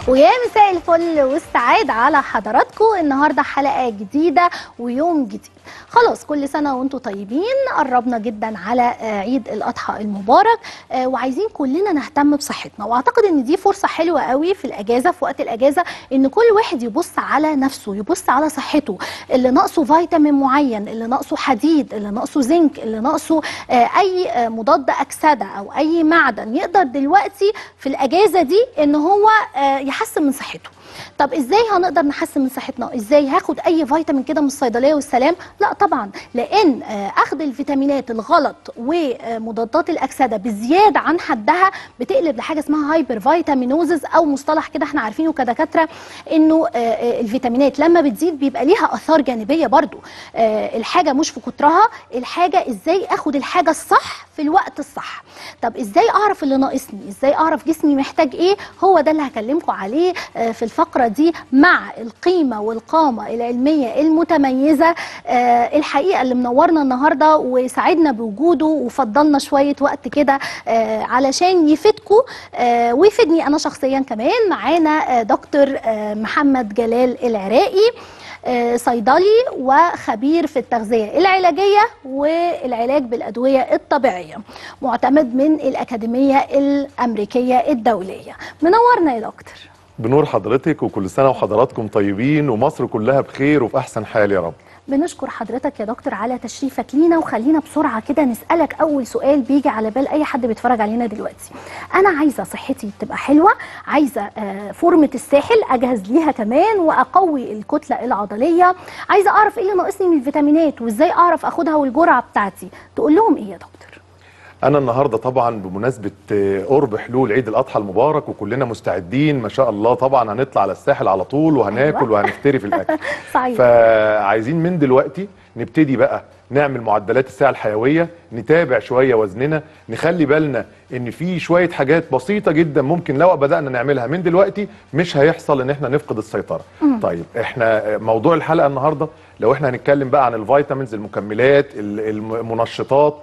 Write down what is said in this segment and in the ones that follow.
ويا مساء الفل والسعادة على حضراتكم النهاردة حلقة جديدة ويوم جديد خلاص كل سنة وانتم طيبين قربنا جدا على آه، عيد الأضحى المبارك آه، وعايزين كلنا نهتم بصحتنا واعتقد ان دي فرصة حلوة قوي في الأجازة في وقت الأجازة ان كل واحد يبص على نفسه يبص على صحته اللي ناقصه فيتامين معين اللي ناقصه حديد اللي ناقصه زنك اللي ناقصه آه، اي آه، مضاد أكسدة او اي معدن يقدر دلوقتي في الأجازة دي ان هو آه، يحسن من صحته طب ازاي هنقدر نحسن من صحتنا ازاي هاخد اي فيتامين كده من الصيدليه والسلام لا طبعا لان آه، اخذ الفيتامينات الغلط ومضادات الاكسده بزياده عن حدها بتقلب لحاجه اسمها هايبر فيتامينوزز او مصطلح كده احنا عارفينه كدكاتره انه آه، آه، الفيتامينات لما بتزيد بيبقى ليها اثار جانبيه برضو آه، الحاجه مش في كترها الحاجه ازاي اخد الحاجه الصح في الوقت الصح طب ازاي اعرف اللي ناقصني ازاي اعرف جسمي محتاج ايه هو ده اللي هكلمكم عليه آه، في الفقره دي مع القيمه والقامه العلميه المتميزه آه، الحقيقه اللي منورنا النهارده وسعدنا بوجوده وفضلنا شويه وقت كده آه، علشان يفيدكم آه، ويفيدني انا شخصيا كمان معانا آه، دكتور آه، محمد جلال العراقي آه، صيدلي وخبير في التغذية العلاجية والعلاج بالأدوية الطبيعية معتمد من الأكاديمية الأمريكية الدولية منورنا يا دكتور بنور حضرتك وكل سنة وحضراتكم طيبين ومصر كلها بخير وفي أحسن حال يا رب بنشكر حضرتك يا دكتور على تشريفك لينا وخلينا بسرعة كده نسألك أول سؤال بيجي على بال أي حد بيتفرج علينا دلوقتي أنا عايزة صحتي تبقى حلوة عايزة آه، فورمة الساحل أجهز ليها كمان وأقوي الكتلة العضلية عايزة أعرف إيه اللي ناقصني من الفيتامينات وإزاي أعرف أخدها والجرعة بتاعتي تقول لهم إيه يا دكتور أنا النهاردة طبعا بمناسبة آه، قرب حلول عيد الأضحى المبارك وكلنا مستعدين ما شاء الله طبعا هنطلع على الساحل على طول وهناكل أيوة. وهنفتري في الأكل صحيح فعايزين من دلوقتي نبتدي بقى نعمل معدلات الساعة الحيوية نتابع شوية وزننا نخلي بالنا ان في شوية حاجات بسيطة جدا ممكن لو بدأنا نعملها من دلوقتي مش هيحصل ان احنا نفقد السيطرة طيب احنا موضوع الحلقة النهاردة لو احنا هنتكلم بقى عن الفيتامينز المكملات ال- المنشطات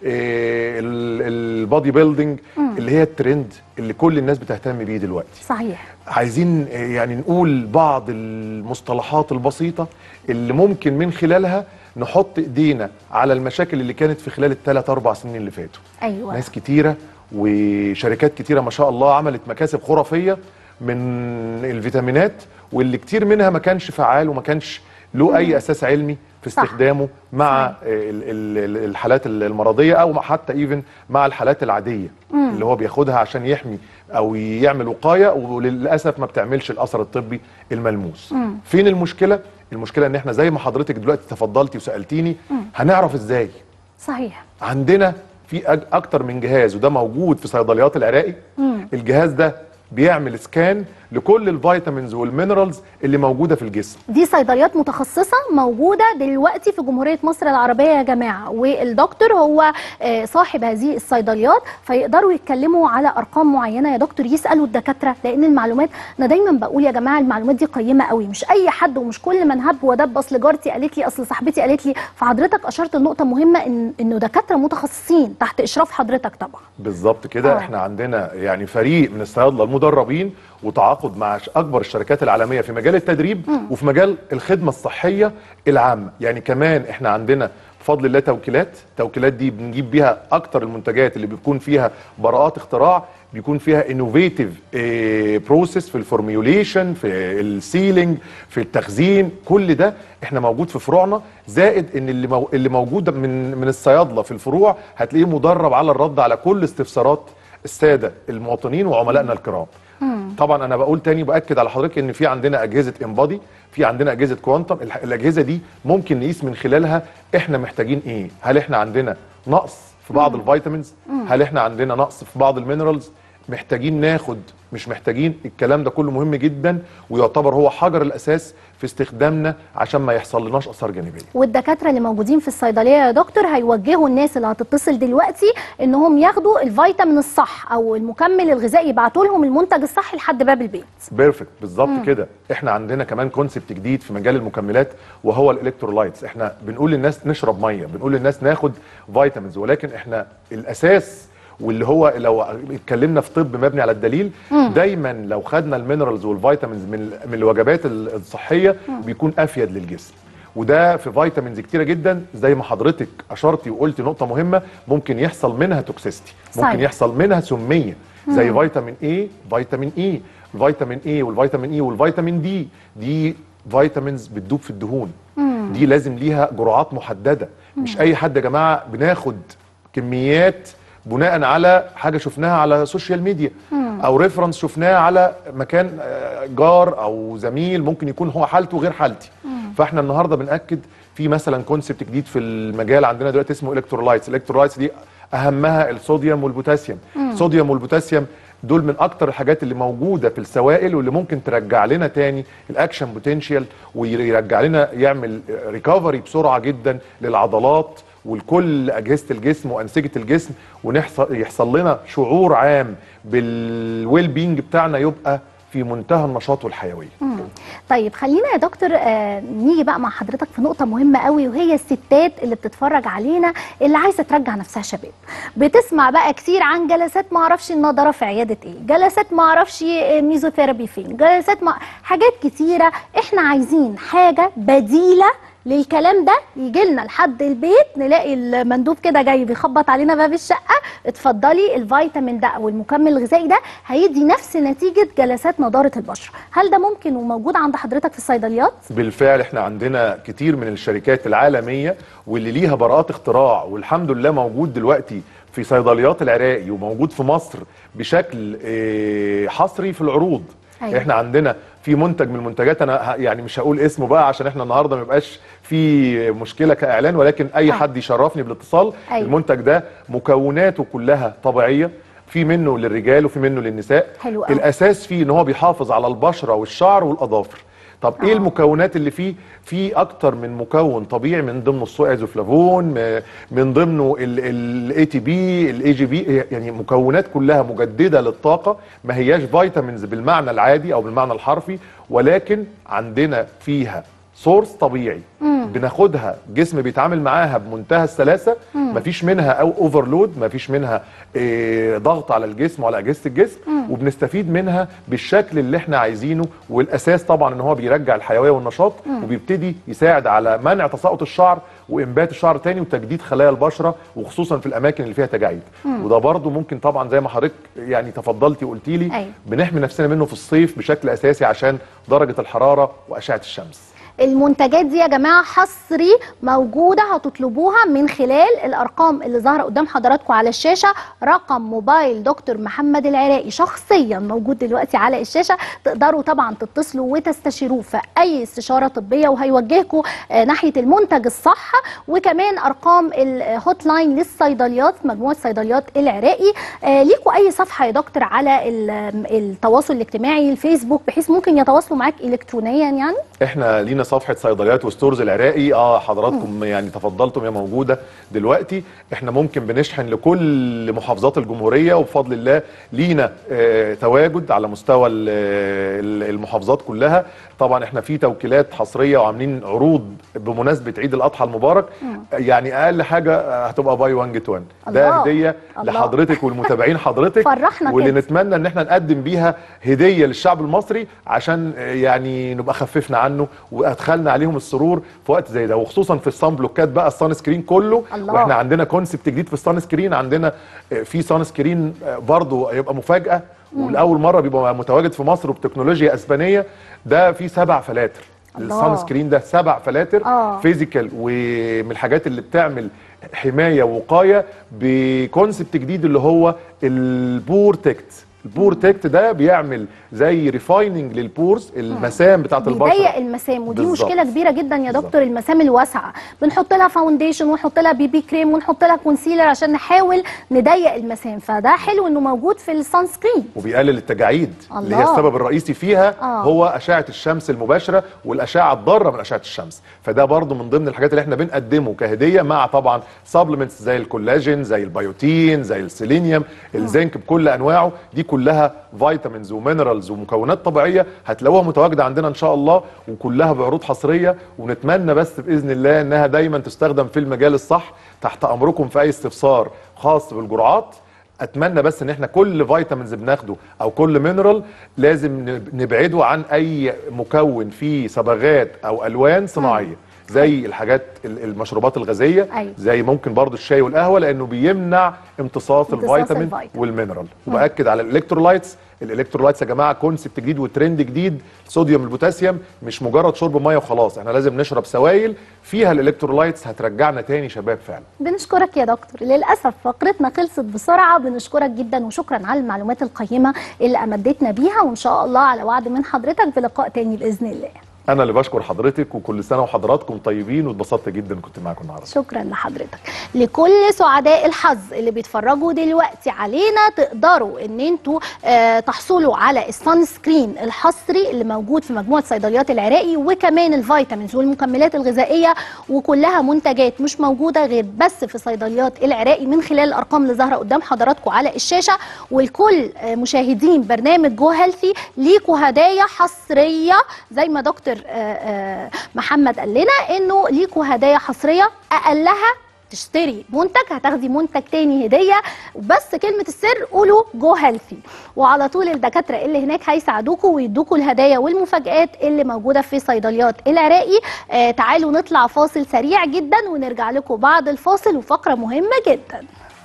إيه، ال- البادي بيلدينج اللي هي الترند اللي كل الناس بتهتم بيه دلوقتي صحيح عايزين آه، يعني نقول بعض المصطلحات البسيطة اللي ممكن من خلالها نحط ايدينا على المشاكل اللي كانت في خلال الثلاث اربع سنين اللي فاتوا أيوة ناس كتيرة وشركات كتيرة ما شاء الله عملت مكاسب خرافية من الفيتامينات واللي كتير منها ما كانش فعال وما كانش له اي اساس علمي في صح. استخدامه مع صحيح. ال- ال- ال- الحالات المرضيه او مع- حتى ايفن مع الحالات العاديه اللي هو بياخدها عشان يحمي او يعمل وقايه وللاسف ما بتعملش الاثر الطبي الملموس فين المشكله المشكله ان احنا زي ما حضرتك دلوقتي تفضلتي وسالتيني هنعرف ازاي صحيح عندنا في أج- اكتر من جهاز وده موجود في صيدليات العراقي الجهاز ده بيعمل سكان لكل الفيتامينز والمينرالز اللي موجوده في الجسم دي صيدليات متخصصة موجودة دلوقتي في جمهورية مصر العربية يا جماعة والدكتور هو آه، صاحب هذه الصيدليات فيقدروا يتكلموا على أرقام معينة يا دكتور يسألوا الدكاترة لأن المعلومات أنا دايما بقول يا جماعة المعلومات دي قيمة قوي مش أي حد ومش كل من هب ودب أصل جارتي قالت لي أصل صاحبتي قالت لي فحضرتك أشرت لنقطة مهمة إن إنه دكاترة متخصصين تحت إشراف حضرتك طبعا بالظبط كده آه. احنا عندنا يعني فريق من الصيادله المدربين وتعاقد مع ش- اكبر الشركات العالميه في مجال التدريب وفي مجال الخدمه الصحيه العامه يعني كمان احنا عندنا بفضل الله توكيلات التوكيلات دي بنجيب بيها اكتر المنتجات اللي بيكون فيها براءات اختراع بيكون فيها انوفيتيف بروسيس في الفورميوليشن في السيلينج في التخزين كل ده احنا موجود في فروعنا زائد ان اللي مو اللي موجود من من الصيادله في الفروع هتلاقيه مدرب على الرد على كل استفسارات الساده المواطنين وعملائنا الكرام طبعا انا بقول تاني باكد على حضرتك ان في عندنا اجهزه امبادي في عندنا اجهزه كوانتم الح- الاجهزه دي ممكن نقيس من خلالها احنا محتاجين ايه هل احنا عندنا نقص في بعض الفيتامينز هل احنا عندنا نقص في بعض المينرالز محتاجين ناخد مش محتاجين الكلام ده كله مهم جدا ويعتبر هو حجر الاساس في استخدامنا عشان ما يحصل لناش اثار جانبيه والدكاتره اللي موجودين في الصيدليه يا دكتور هيوجهوا الناس اللي هتتصل دلوقتي انهم ياخدوا الفيتامين الصح او المكمل الغذائي يبعتوا لهم المنتج الصح لحد باب البيت بيرفكت بالظبط كده احنا عندنا كمان كونسبت جديد في مجال المكملات وهو الالكترولايتس احنا بنقول للناس نشرب ميه بنقول للناس ناخد فيتامينز ولكن احنا الاساس واللي هو لو اتكلمنا في طب مبني على الدليل دايما لو خدنا المينرالز والفيتامينز من من الوجبات الصحيه بيكون افيد للجسم وده في فيتامينز كتيره جدا زي ما حضرتك اشرتي وقلتي نقطه مهمه ممكن يحصل منها توكسيستي ممكن صحيح. يحصل منها سميه زي فيتامين اي فيتامين اي الفيتامين اي والفيتامين اي والفيتامين دي دي فيتامينز بتدوب في الدهون دي لازم ليها جرعات محدده مش اي حد يا جماعه بناخد كميات بناء على حاجه شفناها على السوشيال ميديا او ريفرنس شفناه على مكان آه، جار او زميل ممكن يكون هو حالته غير حالتي فاحنا النهارده بناكد في مثلا كونسبت جديد في المجال عندنا دلوقتي اسمه الكترولايتس الالكترولايتس دي اهمها الصوديوم والبوتاسيوم الصوديوم والبوتاسيوم دول من اكتر الحاجات اللي موجوده في السوائل واللي ممكن ترجع لنا تاني الاكشن بوتنشال ويرجع لنا يعمل ريكفري بسرعه جدا للعضلات ولكل اجهزه الجسم وانسجه الجسم ونحصل يحصل لنا شعور عام بالويل بينج بتاعنا يبقى في منتهى النشاط والحيويه طيب خلينا يا دكتور آه نيجي بقى مع حضرتك في نقطة مهمة قوي وهي الستات اللي بتتفرج علينا اللي عايزة ترجع نفسها شباب بتسمع بقى كتير عن جلسات ما اعرفش النضارة في عيادة ايه جلسات ما اعرفش آه، ميزوثيرابي فين جلسات ما حاجات كتيرة احنا عايزين حاجة بديلة للكلام ده يجي لنا لحد البيت نلاقي المندوب كده جاي بيخبط علينا باب الشقه اتفضلي الفيتامين ده او المكمل الغذائي ده هيدي نفس نتيجه جلسات نضاره البشره هل ده ممكن وموجود عند حضرتك في الصيدليات بالفعل احنا عندنا كتير من الشركات العالميه واللي ليها براءات اختراع والحمد لله موجود دلوقتي في صيدليات العراقي وموجود في مصر بشكل آه، حصري في العروض أيوة. احنا عندنا في منتج من المنتجات انا ه- يعني مش هقول اسمه بقى عشان احنا النهارده ما يبقاش في مشكله كاعلان ولكن اي أيوة. حد يشرفني بالاتصال أيوة. المنتج ده مكوناته كلها طبيعيه في منه للرجال وفي منه للنساء حلو أوي. الاساس فيه ان هو بيحافظ على البشره والشعر والاظافر طب ايه آه. المكونات اللي فيه في اكتر من مكون طبيعي من ضمنه السويزوفلافون م- من ضمنه الاي تي بي الاي جي بي يعني مكونات كلها مجدده للطاقه ما هياش فيتامينز بالمعنى العادي او بالمعنى الحرفي ولكن عندنا فيها سورس طبيعي بناخدها جسم بيتعامل معاها بمنتهى السلاسه مفيش منها او اوفرلود مفيش منها إيه ضغط على الجسم وعلى اجهزه الجسم وبنستفيد منها بالشكل اللي احنا عايزينه والاساس طبعا ان هو بيرجع الحيويه والنشاط وبيبتدي يساعد على منع تساقط الشعر وانبات الشعر تاني وتجديد خلايا البشره وخصوصا في الاماكن اللي فيها تجاعيد وده برضو ممكن طبعا زي ما حضرتك يعني تفضلتي وقلتي لي أيوة. بنحمي نفسنا منه في الصيف بشكل اساسي عشان درجه الحراره واشعه الشمس المنتجات دي يا جماعه حصري موجوده هتطلبوها من خلال الارقام اللي ظاهره قدام حضراتكم على الشاشه رقم موبايل دكتور محمد العراقي شخصيا موجود دلوقتي على الشاشه تقدروا طبعا تتصلوا وتستشيروه في اي استشاره طبيه وهيوجهكم آه، ناحيه المنتج الصح وكمان ارقام الهوت لاين للصيدليات مجموعه صيدليات العراقي آه، ليكوا اي صفحه يا دكتور على ال- التواصل الاجتماعي الفيسبوك بحيث ممكن يتواصلوا معاك الكترونيا يعني احنا لينا صفحه صيدليات وستورز العراقي اه حضراتكم يعني تفضلتم هي موجوده دلوقتي احنا ممكن بنشحن لكل محافظات الجمهوريه وبفضل الله لينا آه تواجد على مستوى ال- ال- المحافظات كلها طبعا احنا في توكيلات حصريه وعاملين عروض بمناسبه عيد الاضحى المبارك يعني اقل حاجه آه، هتبقى باي 1 جيت 1 ده الله. هديه الله. لحضرتك والمتابعين حضرتك فرحنا واللي كده. نتمنى ان احنا نقدم بيها هديه للشعب المصري عشان آه، يعني نبقى خففنا عنه وادخلنا عليهم السرور في وقت زي ده وخصوصا في الصن بلوكات بقى الصن سكرين كله الله. واحنا عندنا كونسبت جديد في الصن سكرين عندنا آه، في صن سكرين آه، برضه هيبقى مفاجاه ولاول مره بيبقى متواجد في مصر وبتكنولوجيا اسبانيه ده في سبع فلاتر الله. الصن سكرين ده سبع فلاتر آه. فيزيكال ومن الحاجات اللي بتعمل حمايه ووقايه بكونسبت جديد اللي هو البورتكت البورتكت ده بيعمل زي ريفايننج للبورز المسام بتاعت البشره بيضيق المسام ودي بالظبط. مشكله كبيره جدا يا بالظبط. دكتور المسام الواسعه بنحط لها فاونديشن ونحط لها بي بي كريم ونحط لها كونسيلر عشان نحاول نضيق المسام فده حلو انه موجود في السان سكرين وبيقلل التجاعيد اللي هي الله. السبب الرئيسي فيها آه. هو اشعه الشمس المباشره والاشعه الضاره من اشعه الشمس فده برضو من ضمن الحاجات اللي احنا بنقدمه كهديه مع طبعا سبلمنتس زي الكولاجين زي البيوتين زي السيلينيوم الزنك بكل انواعه دي كلها فيتامينز ومينرالز ومكونات طبيعيه هتلاقوها متواجده عندنا ان شاء الله وكلها بعروض حصريه ونتمنى بس باذن الله انها دايما تستخدم في المجال الصح تحت امركم في اي استفسار خاص بالجرعات اتمنى بس ان احنا كل فيتامينز بناخده او كل مينرال لازم نب- نبعده عن اي مكون فيه صبغات او الوان صناعيه زي الحاجات ال- المشروبات الغازيه أيوة. زي ممكن برضو الشاي والقهوه لانه بيمنع امتصاص امتصاص الفيتامين الفيتامين. والمينرال وباكد على الالكترولايتس الالكترولايتس يا جماعه كونسبت جديد وترند جديد الصوديوم البوتاسيوم مش مجرد شرب ميه وخلاص احنا لازم نشرب سوائل فيها الالكترولايتس هترجعنا تاني شباب فعلا بنشكرك يا دكتور للاسف فقرتنا خلصت بسرعه بنشكرك جدا وشكرا على المعلومات القيمه اللي امدتنا بيها وان شاء الله على وعد من حضرتك بلقاء تاني باذن الله انا اللي بشكر حضرتك وكل سنه وحضراتكم طيبين واتبسطت جدا كنت معاكم النهارده شكرا لحضرتك لكل سعداء الحظ اللي بيتفرجوا دلوقتي علينا تقدروا ان انتوا آه تحصلوا على السان سكرين الحصري اللي موجود في مجموعه صيدليات العراقي وكمان الفيتامينز والمكملات الغذائيه وكلها منتجات مش موجوده غير بس في صيدليات العراقي من خلال الارقام اللي ظاهره قدام حضراتكم على الشاشه والكل آه مشاهدين برنامج جو هيلثي ليكوا هدايا حصريه زي ما دكتور آه آه محمد قال لنا انه ليكوا هدايا حصريه اقلها تشتري منتج هتاخدي منتج تاني هديه بس كلمه السر قولوا جو هيلثي وعلى طول الدكاتره اللي هناك هيساعدوكم ويدوكوا الهدايا والمفاجات اللي موجوده في صيدليات العراقي آه تعالوا نطلع فاصل سريع جدا ونرجع لكم بعد الفاصل وفقره مهمه جدا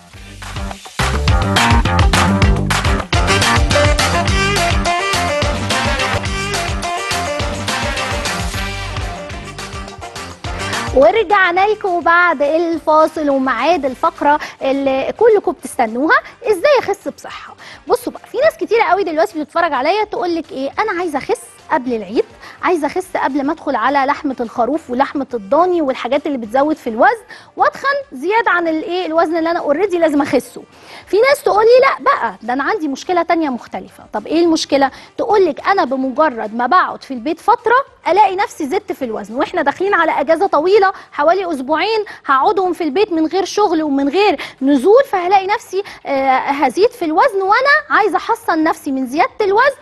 ورجعنا لكم بعد الفاصل وميعاد الفقره اللي كلكم بتستنوها ازاي اخس بصحه بصوا بقى في ناس كتيره قوي دلوقتي بتتفرج عليا تقول لك ايه انا عايزه اخس قبل العيد عايزه اخس قبل ما ادخل على لحمه الخروف ولحمه الضاني والحاجات اللي بتزود في الوزن واتخن زياده عن الايه الوزن اللي انا اوريدي لازم اخسه في ناس تقول لي لا بقى ده انا عندي مشكله تانية مختلفه طب ايه المشكله تقول لك انا بمجرد ما بقعد في البيت فتره الاقي نفسي زدت في الوزن واحنا داخلين على اجازه طويله حوالي اسبوعين هقعدهم في البيت من غير شغل ومن غير نزول فهلاقي نفسي آه هزيد في الوزن وانا عايزه احصن نفسي من زياده الوزن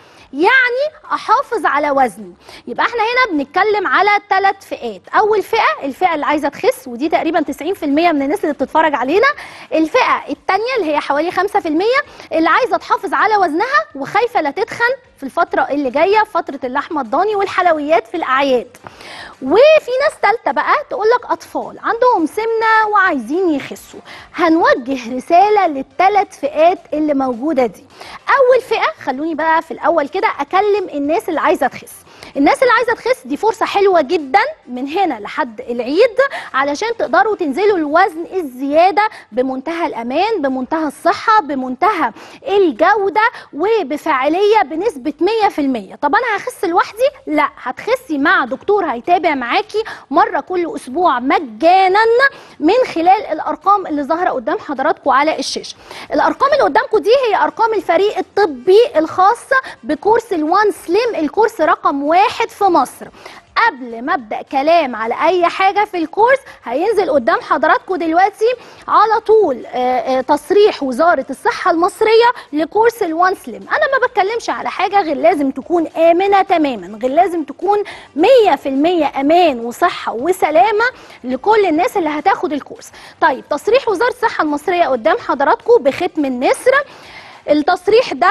يعني احافظ على وزني يبقى احنا هنا بنتكلم على ثلاث فئات اول فئه الفئه اللي عايزه تخس ودي تقريبا 90% من الناس اللي بتتفرج علينا الفئه الثانيه اللي هي حوالي 5% اللي عايزه تحافظ على وزنها وخايفه لا تتخن في الفتره اللي جايه فتره اللحمه الضاني والحلويات في الاعياد وفي ناس ثالثه بقى تقول لك اطفال عندهم سمنه وعايزين يخسوا هنوجه رساله للثلاث فئات اللي موجوده دي اول فئه خلوني بقى في الاول كده اكلم الناس اللي عايزه تخس الناس اللي عايزه تخس دي فرصه حلوه جدا من هنا لحد العيد علشان تقدروا تنزلوا الوزن الزياده بمنتهى الامان بمنتهى الصحه بمنتهى الجوده وبفاعليه بنسبه 100% طب انا هخس لوحدي لا هتخسي مع دكتور هيتابع معاكي مره كل اسبوع مجانا من خلال الارقام اللي ظاهره قدام حضراتكم على الشاشه الارقام اللي قدامكم دي هي ارقام الفريق الطبي الخاص بكورس الوان سليم الكورس رقم واحد في مصر قبل ما ابدا كلام على اي حاجه في الكورس هينزل قدام حضراتكم دلوقتي على طول آه، آه، تصريح وزاره الصحه المصريه لكورس الوان سليم انا ما بتكلمش على حاجه غير لازم تكون امنه تماما غير لازم تكون 100% امان وصحه وسلامه لكل الناس اللي هتاخد الكورس طيب تصريح وزاره الصحه المصريه قدام حضراتكم بختم النسر التصريح ده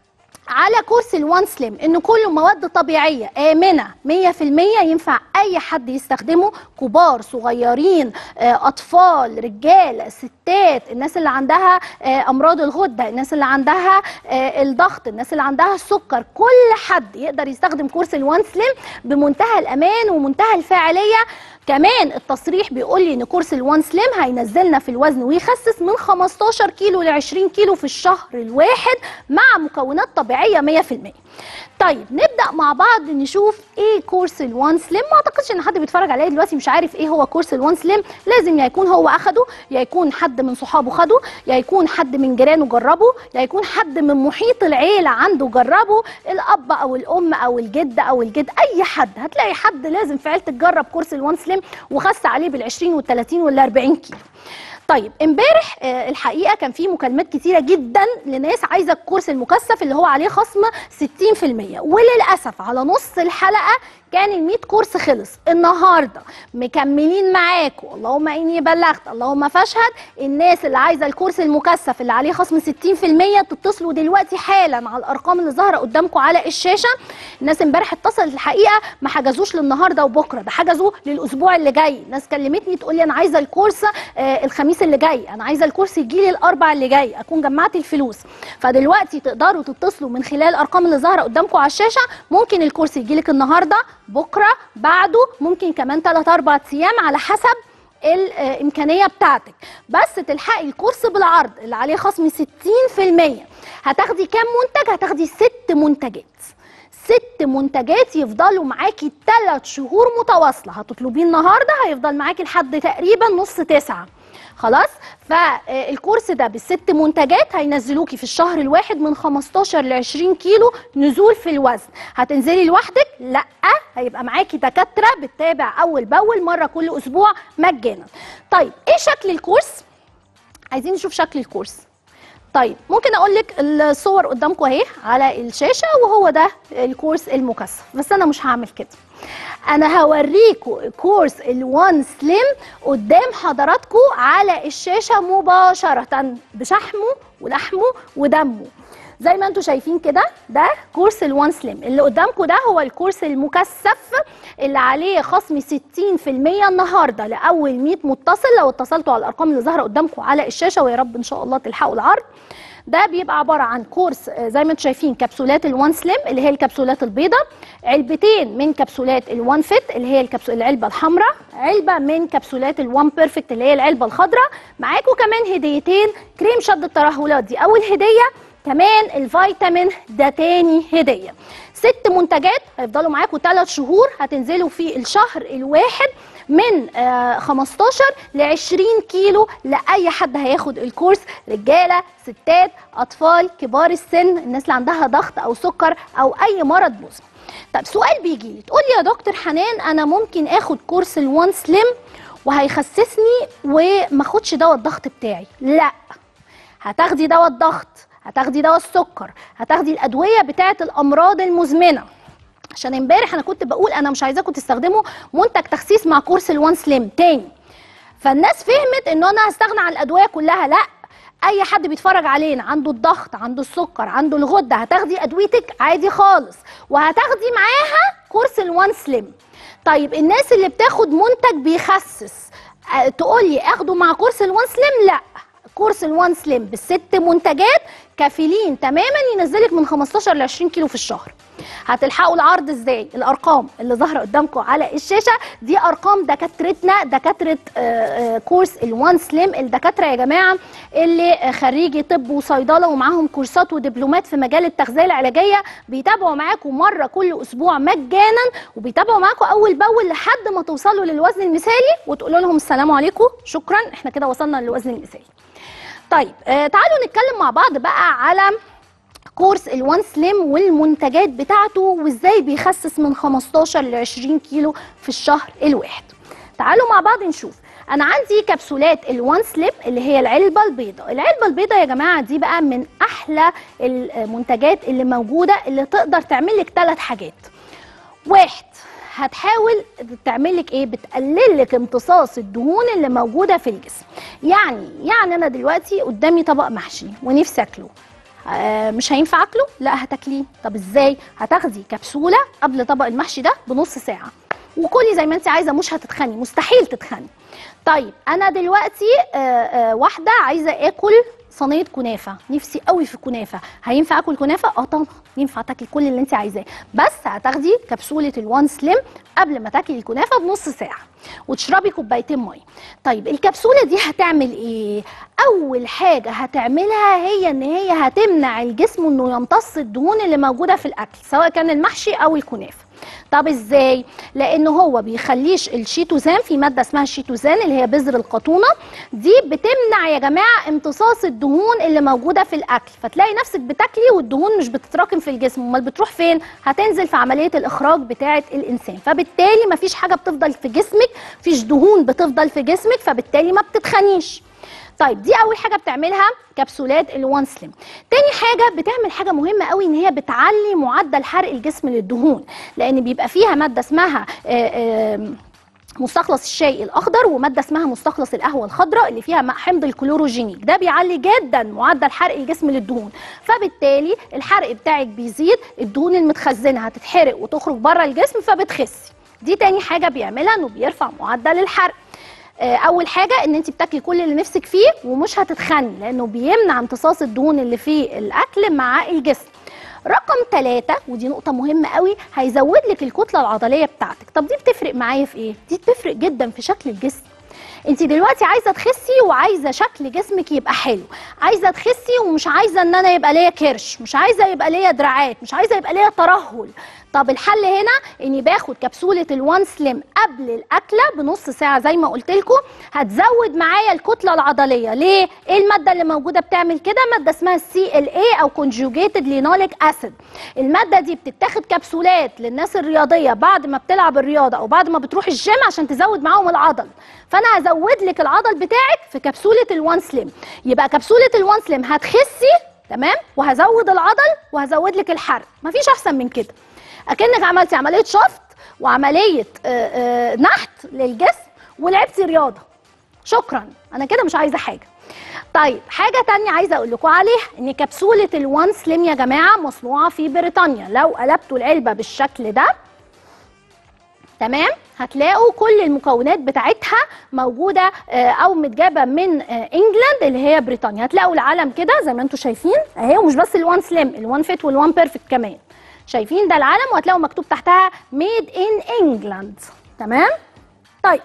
على كورس الوان سليم انه كله مواد طبيعيه امنه 100% ينفع اي حد يستخدمه كبار صغيرين آه، اطفال رجال ستات الناس اللي عندها آه، امراض الغده الناس اللي عندها آه، الضغط الناس اللي عندها السكر كل حد يقدر يستخدم كورس الوان سليم بمنتهى الامان ومنتهى الفاعليه كمان التصريح بيقول لي ان كورس الوان سليم هينزلنا في الوزن ويخسس من 15 كيلو ل 20 كيلو في الشهر الواحد مع مكونات طبيعيه 100% طيب نبدا مع بعض نشوف ايه كورس الوان سليم ما اعتقدش ان حد بيتفرج عليا دلوقتي مش عارف ايه هو كورس الوان سليم لازم يا يكون هو اخده يا يكون حد من صحابه خده يا يكون حد من جيرانه جربه يا يكون حد من محيط العيله عنده جربه الاب او الام او الجد او الجد اي حد هتلاقي حد لازم في عيلتك جرب كورس الوان سليم وخس عليه بال20 وال30 وال40 كيلو طيب امبارح آه، الحقيقه كان في مكالمات كتيره جدا لناس عايزه الكورس المكثف اللي هو عليه خصم 60% وللاسف على نص الحلقه كان ال 100 كورس خلص النهارده مكملين معاكم اللهم اني بلغت اللهم فاشهد الناس اللي عايزه الكورس المكثف اللي عليه خصم 60% تتصلوا دلوقتي حالا على الارقام اللي ظاهره قدامكم على الشاشه الناس امبارح اتصلت الحقيقه ما حجزوش للنهارده وبكره ده حجزوا للاسبوع اللي جاي ناس كلمتني تقول لي انا عايزه الكورس آه الخميس اللي جاي انا عايزه الكورس يجي لي الاربع اللي جاي اكون جمعت الفلوس فدلوقتي تقدروا تتصلوا من خلال الارقام اللي ظاهره قدامكم على الشاشه ممكن الكورس يجي لك النهارده بكره بعده ممكن كمان 3 4 ايام على حسب الامكانيه بتاعتك بس تلحقي الكورس بالعرض اللي عليه خصم 60% هتاخدي كام منتج هتاخدي ست منتجات ست منتجات يفضلوا معاكي ثلاث شهور متواصله هتطلبيه النهارده هيفضل معاكي لحد تقريبا نص تسعه خلاص فالكورس ده بالست منتجات هينزلوكي في الشهر الواحد من 15 ل 20 كيلو نزول في الوزن هتنزلي لوحدك لا هيبقى معاكي دكاتره بتتابع اول باول مره كل اسبوع مجانا طيب ايه شكل الكورس عايزين نشوف شكل الكورس طيب ممكن اقول لك الصور قدامكم اهي على الشاشه وهو ده الكورس المكثف بس انا مش هعمل كده انا هوريكم كورس الوان سليم قدام حضراتكم على الشاشه مباشره بشحمه ولحمه ودمه زي ما انتم شايفين كده ده كورس الوان سليم اللي قدامكم ده هو الكورس المكثف اللي عليه خصم 60% النهارده لاول 100 متصل لو اتصلتوا على الارقام اللي ظاهره قدامكم على الشاشه ويا رب ان شاء الله تلحقوا العرض ده بيبقى عباره عن كورس زي ما انتم شايفين كبسولات الوان سليم اللي هي الكبسولات البيضاء علبتين من كبسولات الوان فيت اللي هي الكبسول العلبه الحمراء علبه من كبسولات الوان بيرفكت اللي هي العلبه الخضراء معاكم كمان هديتين كريم شد الترهلات دي اول هديه كمان الفيتامين ده تاني هديه ست منتجات هيفضلوا معاكم ثلاث شهور هتنزلوا في الشهر الواحد من آه 15 ل 20 كيلو لاي حد هياخد الكورس رجاله ستات اطفال كبار السن الناس اللي عندها ضغط او سكر او اي مرض مزمن طب سؤال بيجي لي تقول لي يا دكتور حنان انا ممكن اخد كورس الوان سليم وهيخسسني وما اخدش دواء الضغط بتاعي لا هتاخدي دواء الضغط هتاخدي دواء السكر هتاخدي الادويه بتاعه الامراض المزمنه عشان امبارح انا كنت بقول انا مش عايزاكم تستخدموا منتج تخسيس مع كورس الوان سليم تاني فالناس فهمت ان انا هستغنى عن الادويه كلها لا اي حد بيتفرج علينا عنده الضغط عنده السكر عنده الغده هتاخدي ادويتك عادي خالص وهتاخدي معاها كورس الوان سليم طيب الناس اللي بتاخد منتج بيخسس تقولي اخده مع كورس الوان سليم لا كورس الوان سليم بالست منتجات كافلين تماما ينزلك من 15 ل 20 كيلو في الشهر هتلحقوا العرض ازاي الارقام اللي ظاهره قدامكم على الشاشه دي ارقام دكاترتنا دكاتره آآ آآ كورس الوان سليم الدكاتره يا جماعه اللي خريجي طب وصيدله ومعاهم كورسات ودبلومات في مجال التغذيه العلاجيه بيتابعوا معاكم مره كل اسبوع مجانا وبيتابعوا معاكم اول باول لحد ما توصلوا للوزن المثالي وتقولوا لهم السلام عليكم شكرا احنا كده وصلنا للوزن المثالي طيب آه تعالوا نتكلم مع بعض بقى على كورس الوان سليم والمنتجات بتاعته وازاي بيخسس من 15 ل 20 كيلو في الشهر الواحد تعالوا مع بعض نشوف انا عندي كبسولات الوان سليم اللي هي العلبه البيضاء العلبه البيضاء يا جماعه دي بقى من احلى المنتجات اللي موجوده اللي تقدر تعمل لك ثلاث حاجات واحد هتحاول تعمل لك ايه بتقلل لك امتصاص الدهون اللي موجوده في الجسم يعني يعني انا دلوقتي قدامي طبق محشي ونفسي اكله آه مش هينفع اكله لا هتاكليه طب ازاي هتاخدي كبسوله قبل طبق المحشي ده بنص ساعه وكلي زي ما انت عايزه مش هتتخني مستحيل تتخني طيب انا دلوقتي آه آه واحده عايزه اكل صينيه كنافه نفسي قوي في كنافه هينفع اكل كنافه اه طبعا ينفع تاكلي كل اللي انت عايزاه بس هتاخدي كبسوله الوان سليم قبل ما تاكلي الكنافه بنص ساعه وتشربي كوبايتين ميه طيب الكبسوله دي هتعمل ايه اول حاجه هتعملها هي ان هي هتمنع الجسم انه يمتص الدهون اللي موجوده في الاكل سواء كان المحشي او الكنافه طب ازاي لان هو بيخليش الشيتوزان في ماده اسمها الشيتوزان اللي هي بذر القطونه دي بتمنع يا جماعه امتصاص الدهون اللي موجوده في الاكل فتلاقي نفسك بتاكلي والدهون مش بتتراكم في الجسم امال بتروح فين هتنزل في عمليه الاخراج بتاعه الانسان فبالتالي مفيش حاجه بتفضل في جسمك مفيش دهون بتفضل في جسمك فبالتالي ما بتتخنيش طيب دي اول حاجه بتعملها كبسولات الوان سليم تاني حاجه بتعمل حاجه مهمه قوي ان هي بتعلي معدل حرق الجسم للدهون لان بيبقى فيها ماده اسمها آه، آه، مستخلص الشاي الاخضر وماده اسمها مستخلص القهوه الخضراء اللي فيها حمض الكلوروجينيك ده بيعلي جدا معدل حرق الجسم للدهون فبالتالي الحرق بتاعك بيزيد الدهون المتخزنه هتتحرق وتخرج بره الجسم فبتخسي دي تاني حاجه بيعملها انه بيرفع معدل الحرق آه، اول حاجه ان انت بتاكلي كل اللي نفسك فيه ومش هتتخني لانه بيمنع امتصاص الدهون اللي في الاكل مع الجسم رقم ثلاثة ودي نقطة مهمة قوي هيزود لك الكتلة العضلية بتاعتك طب دي بتفرق معايا في ايه؟ دي بتفرق جدا في شكل الجسم انت دلوقتي عايزه تخسي وعايزه شكل جسمك يبقى حلو عايزه تخسي ومش عايزه ان انا يبقى ليا كرش مش عايزه يبقى ليا دراعات مش عايزه يبقى ليا ترهل طب الحل هنا اني باخد كبسوله الوان سليم قبل الاكله بنص ساعه زي ما قلت لكم هتزود معايا الكتله العضليه ليه ايه الماده اللي موجوده بتعمل كده ماده اسمها السي ال اي او كونجوجيتد لينوليك اسيد الماده دي بتتاخد كبسولات للناس الرياضيه بعد ما بتلعب الرياضه او بعد ما بتروح الجيم عشان تزود معاهم العضل فانا هزود لك العضل بتاعك في كبسوله الوان سليم يبقى كبسوله الوان سليم هتخسي تمام وهزود العضل وهزود لك الحرق مفيش احسن من كده اكنك عملتي عمليه شفط وعمليه آه، آه، نحت للجسم ولعبتي رياضه شكرا انا كده مش عايزه حاجه طيب حاجه تانية عايزه اقول لكم عليها ان كبسوله الوان سليم يا جماعه مصنوعه في بريطانيا لو قلبتوا العلبه بالشكل ده تمام هتلاقوا كل المكونات بتاعتها موجوده آه، او متجابه من آه، انجلاند اللي هي بريطانيا هتلاقوا العلم كده زي ما انتم شايفين اهي ومش بس الوان سليم الوان فيت والوان بيرفكت كمان شايفين ده العلم وهتلاقوا مكتوب تحتها ميد ان انجلاند تمام طيب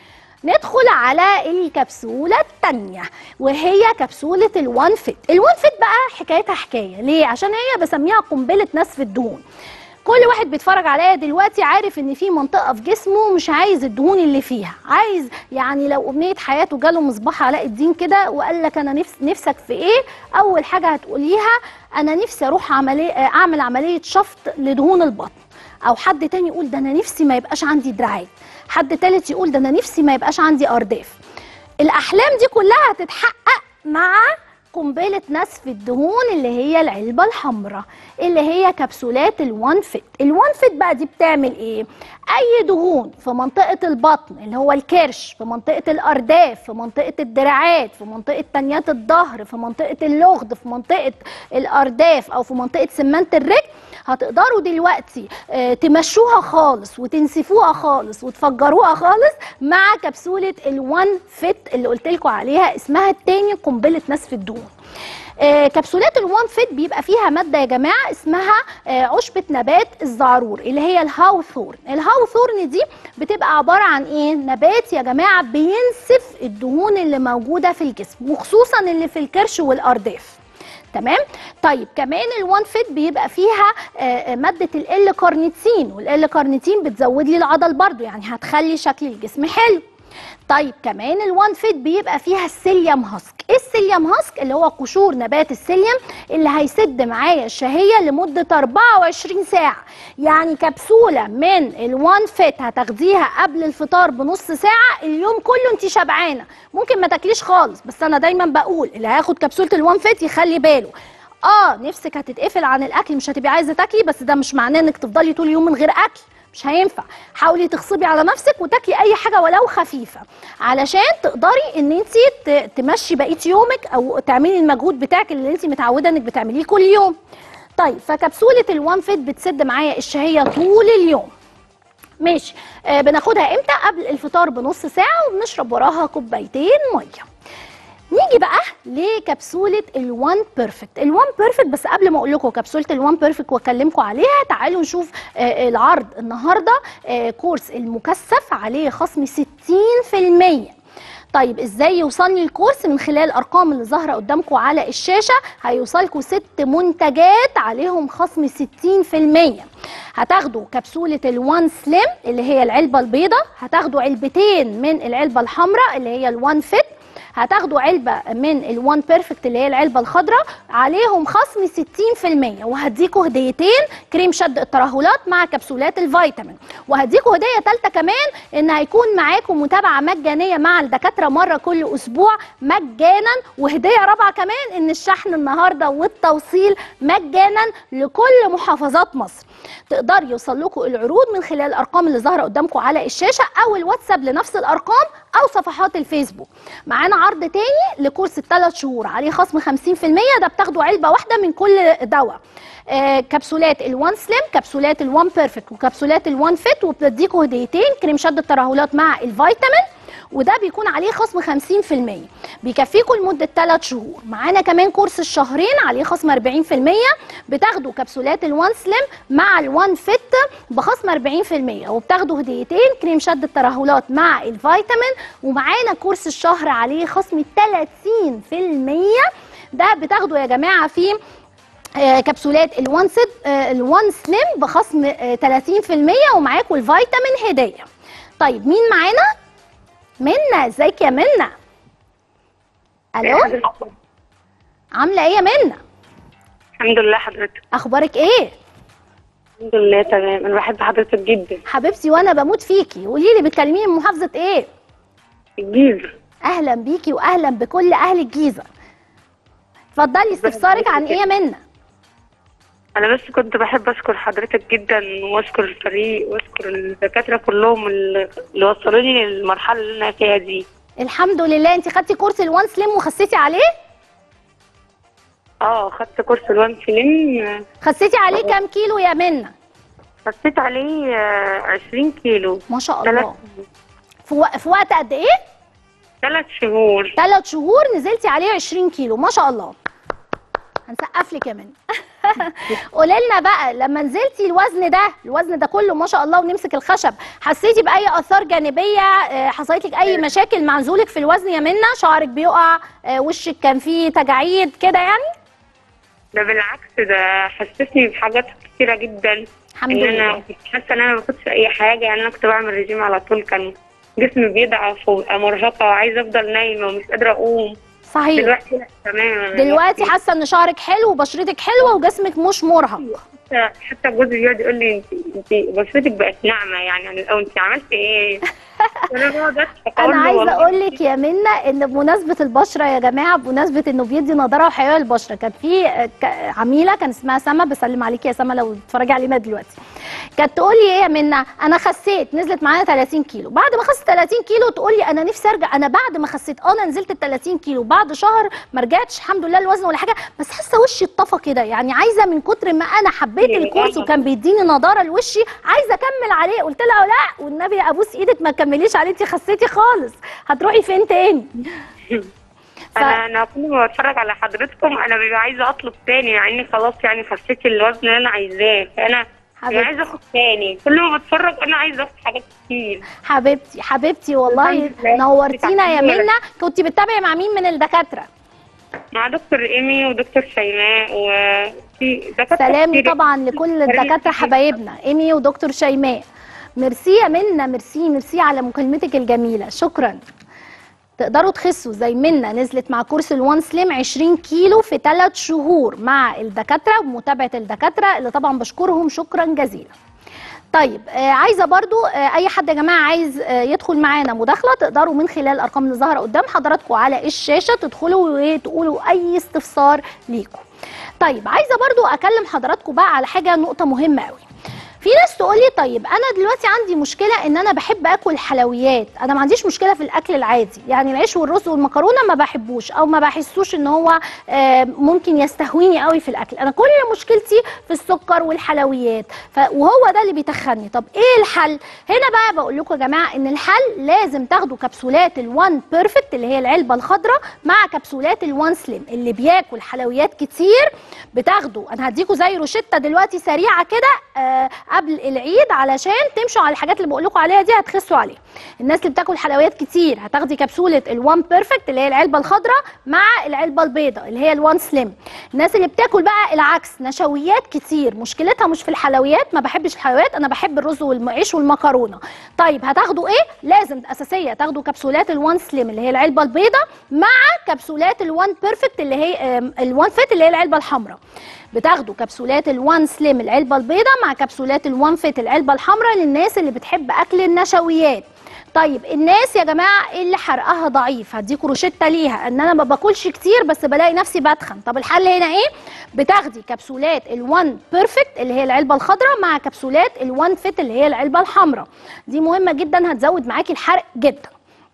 ندخل على الكبسولة التانية وهي كبسولة الوان فيت الوان فيت بقى حكايتها حكاية ليه؟ عشان هي بسميها قنبلة نسف الدهون كل واحد بيتفرج عليا دلوقتي عارف ان في منطقه في جسمه مش عايز الدهون اللي فيها عايز يعني لو امنيه حياته جاله مصباح علاء الدين كده وقال لك انا نفس نفسك في ايه اول حاجه هتقوليها انا نفسي اروح عمليه اعمل عمليه شفط لدهون البطن او حد تاني يقول ده انا نفسي ما يبقاش عندي دراعات حد تالت يقول ده انا نفسي ما يبقاش عندي ارداف الاحلام دي كلها هتتحقق مع قنبلة نسف الدهون اللي هي العلبة الحمراء اللي هي كبسولات الوان فيت الوان فيت بقى دي بتعمل ايه اي دهون في منطقة البطن اللي هو الكرش في منطقة الارداف في منطقة الدراعات في منطقة تنيات الظهر في منطقة اللغد في منطقة الارداف او في منطقة سمانة الرجل هتقدروا دلوقتي آه، تمشوها خالص وتنسفوها خالص وتفجروها خالص مع كبسولة الوان فيت اللي قلت لكم عليها اسمها التاني قنبلة نسف الدهون آه، كبسولات الوان فيت بيبقى فيها ماده يا جماعه اسمها آه، عشبه نبات الزعرور اللي هي الهاوثورن الهاوثورن دي بتبقى عباره عن ايه نبات يا جماعه بينسف الدهون اللي موجوده في الجسم وخصوصا اللي في الكرش والارداف تمام طيب كمان الوان فيت بيبقى فيها آه، آه، ماده ال كارنيتين والال كارنيتين بتزود لي العضل برضو يعني هتخلي شكل الجسم حلو طيب كمان الوان فيت بيبقى فيها السيليوم هاسك ايه السيليوم هاسك اللي هو قشور نبات السيليوم اللي هيسد معايا الشهيه لمده 24 ساعه يعني كبسوله من الوان فيت هتاخديها قبل الفطار بنص ساعه اليوم كله انت شبعانه ممكن ما تاكليش خالص بس انا دايما بقول اللي هياخد كبسوله الوان فيت يخلي باله اه نفسك هتتقفل عن الاكل مش هتبقي عايزه تاكلي بس ده مش معناه انك تفضلي طول اليوم من غير اكل مش هينفع حاولي تغصبي على نفسك وتاكلي اي حاجه ولو خفيفه علشان تقدري ان انت تمشي بقيه يومك او تعملي المجهود بتاعك اللي انت متعوده انك بتعمليه كل يوم طيب فكبسوله الوان فيت بتسد معايا الشهيه طول اليوم ماشي آه بناخدها امتى قبل الفطار بنص ساعه وبنشرب وراها كوبايتين ميه نيجي بقى لكبسوله الوان بيرفكت الوان بيرفكت بس قبل ما اقول لكم كبسوله الوان بيرفكت واكلمكم عليها تعالوا نشوف آه العرض النهارده آه كورس المكثف عليه خصم 60% طيب ازاي يوصلني الكورس من خلال الارقام اللي ظاهره قدامكم على الشاشه هيوصلكم ست منتجات عليهم خصم 60% هتاخدوا كبسوله الوان سليم اللي هي العلبه البيضاء هتاخدوا علبتين من العلبه الحمراء اللي هي الوان فيت هتاخدوا علبه من الوان بيرفكت اللي هي العلبه الخضراء عليهم خصم 60% وهديكوا هديتين كريم شد الترهلات مع كبسولات الفيتامين وهديكوا هديه ثالثه كمان ان هيكون معاكم متابعه مجانيه مع الدكاتره مره كل اسبوع مجانا وهديه رابعه كمان ان الشحن النهارده والتوصيل مجانا لكل محافظات مصر تقدر يوصل لكم العروض من خلال الارقام اللي ظاهره قدامكم على الشاشه او الواتساب لنفس الارقام او صفحات الفيسبوك معانا عرض تاني لكورس الثلاث شهور عليه خصم 50% ده بتاخدوا علبه واحده من كل دواء آه كبسولات الوان سليم كبسولات الوان بيرفكت وكبسولات الوان فيت وبتديكوا هديتين كريم شد الترهلات مع الفيتامين وده بيكون عليه خصم 50% بيكفيكم لمده 3 شهور معانا كمان كورس الشهرين عليه خصم 40% بتاخدوا كبسولات الوان سليم مع الوان فيت بخصم 40% وبتاخدوا هديتين كريم شد الترهلات مع الفيتامين ومعانا كورس الشهر عليه خصم 30% ده بتاخدوا يا جماعه في آه، كبسولات الوان سيد آه، الوان سليم بخصم آه، 30% ومعاكم الفيتامين هديه طيب مين معانا منى ازيك يا منى الو عامله ايه يا منى الحمد لله حضرتك اخبارك ايه الحمد لله تمام انا بحب حضرتك جدا حبيبتي وانا بموت فيكي قولي لي بتكلميني من محافظه ايه الجيزه اهلا بيكي واهلا بكل اهل الجيزه اتفضلي استفسارك عن ايه يا منى انا بس كنت بحب اشكر حضرتك جدا واشكر الفريق واشكر الدكاتره كلهم اللي اللي وصلوني للمرحله اللي انا فيها دي الحمد لله انت خدتي كورس الوان سليم وخسيتي عليه اه خدت كورس الوان سليم خسيتي عليه كام كيلو يا منى خسيت عليه آه، 20 كيلو ما شاء ثلاث الله في, و... في وقت قد ايه ثلاث شهور ثلاث شهور نزلتي عليه 20 كيلو ما شاء الله هنسقف لك يا منى قولي لنا بقى لما نزلتي الوزن ده الوزن ده كله ما شاء الله ونمسك الخشب حسيتي باي اثار جانبيه آه، حصلت لك اي مشاكل مع نزولك في الوزن يا منى شعرك بيقع آه، وشك كان فيه تجاعيد كده يعني ده بالعكس ده حسسني بحاجات كتيره جدا الحمد ان انا لله كنت حاسه ان انا ما باخدش اي حاجه يعني انا كنت بعمل رجيم على طول كان جسمي بيضعف وابقى مرهقه وعايزه افضل نايمه ومش قادره اقوم صحيح دلوقتي لا تمام دلوقتي حاسه ان شعرك حلو وبشرتك حلوه وجسمك مش مرهق حتى حتى جوزي بيقعد يقول لي انت انت بشرتك بقت ناعمه يعني او انت عملتي ايه؟ انا بقعد أضحك أقول انا له عايزه والله اقول لك يا منى ان بمناسبه البشره يا جماعه بمناسبه انه بيدي نضاره وحيويه للبشره كانت في آه، ك- عميله كان اسمها سما بسلم عليكي يا سما لو بتتفرجي علينا دلوقتي كانت تقول لي ايه يا منى انا خسيت نزلت معايا 30 كيلو بعد ما خست 30 كيلو تقول لي انا نفسي ارجع انا بعد ما خسيت اه انا نزلت ال 30 كيلو بعد شهر ما رجعتش الحمد لله الوزن ولا حاجه بس حاسه وشي اتطفى كده يعني عايزه من كتر ما انا حبيت يعني الكورس أنا- وكان بيديني نضاره لوشي عايزه اكمل عليه قلت لها لا والنبي ابوس ايدك ما تكمليش عليه انت خسيتي خالص هتروحي فين تاني ف... انا انا كل ما بتفرج على حضرتكم انا ببقى عايزه اطلب تاني مع اني خلاص يعني خسيت الوزن اللي انا عايزاه فانا حبيبتي. يعني عايزه اخد تاني كل ما بتفرج انا عايزه اخد حاجات كتير حبيبتي حبيبتي والله الحمد لله. نورتينا يا بتعملي منى كنت بتتابعي مع مين من الدكاتره مع دكتور ايمي ودكتور شيماء وفي دكاتره سلامي كتير. طبعا لكل الدكاتره حبايبنا ايمي ودكتور شيماء ميرسي يا منى ميرسي ميرسي على مكالمتك الجميله شكرا تقدروا تخسوا زي منا نزلت مع كورس الوان سليم 20 كيلو في 3 شهور مع الدكاتره ومتابعه الدكاتره اللي طبعا بشكرهم شكرا جزيلا طيب آه عايزه برضو آه اي حد يا جماعه عايز آه يدخل معانا مداخله تقدروا من خلال الارقام اللي ظاهره قدام حضراتكم على الشاشه تدخلوا وتقولوا اي استفسار ليكم طيب عايزه برضو اكلم حضراتكم بقى على حاجه نقطه مهمه قوي في ناس تقول لي طيب انا دلوقتي عندي مشكله ان انا بحب اكل حلويات انا ما عنديش مشكله في الاكل العادي يعني العيش والرز والمكرونه ما بحبوش او ما بحسوش ان هو آه، ممكن يستهويني قوي في الاكل انا كل مشكلتي في السكر والحلويات ف... وهو ده اللي بيتخني طب ايه الحل هنا بقى بقول لكم يا جماعه ان الحل لازم تاخدوا كبسولات الوان بيرفكت اللي هي العلبه الخضراء مع كبسولات الوان سليم اللي بياكل حلويات كتير بتاخدوا انا هديكوا زي روشته دلوقتي سريعه كده آه قبل العيد علشان تمشوا على الحاجات اللي بقول لكم عليها دي هتخسوا عليها الناس اللي بتاكل حلويات كتير هتاخدي كبسوله الوان بيرفكت اللي هي العلبه الخضراء مع العلبه البيضاء اللي هي الوان سليم الناس اللي بتاكل بقى العكس نشويات كتير مشكلتها مش في الحلويات ما بحبش الحلويات انا بحب الرز والعيش والمكرونه طيب هتاخدوا ايه لازم اساسيه تاخدوا كبسولات الوان سليم اللي هي العلبه البيضاء مع كبسولات الوان بيرفكت اللي هي آم، الوان فيت اللي هي العلبه الحمراء بتاخدوا كبسولات الوان سليم العلبه البيضاء مع كبسولات الوان فيت العلبه الحمراء للناس اللي بتحب اكل النشويات طيب الناس يا جماعه اللي حرقها ضعيف هديكوا روشته ليها ان انا ما باكلش كتير بس بلاقي نفسي بتخن طب الحل هنا ايه بتاخدي كبسولات الوان بيرفكت اللي هي العلبه الخضراء مع كبسولات الوان فيت اللي هي العلبه الحمراء دي مهمه جدا هتزود معاكي الحرق جدا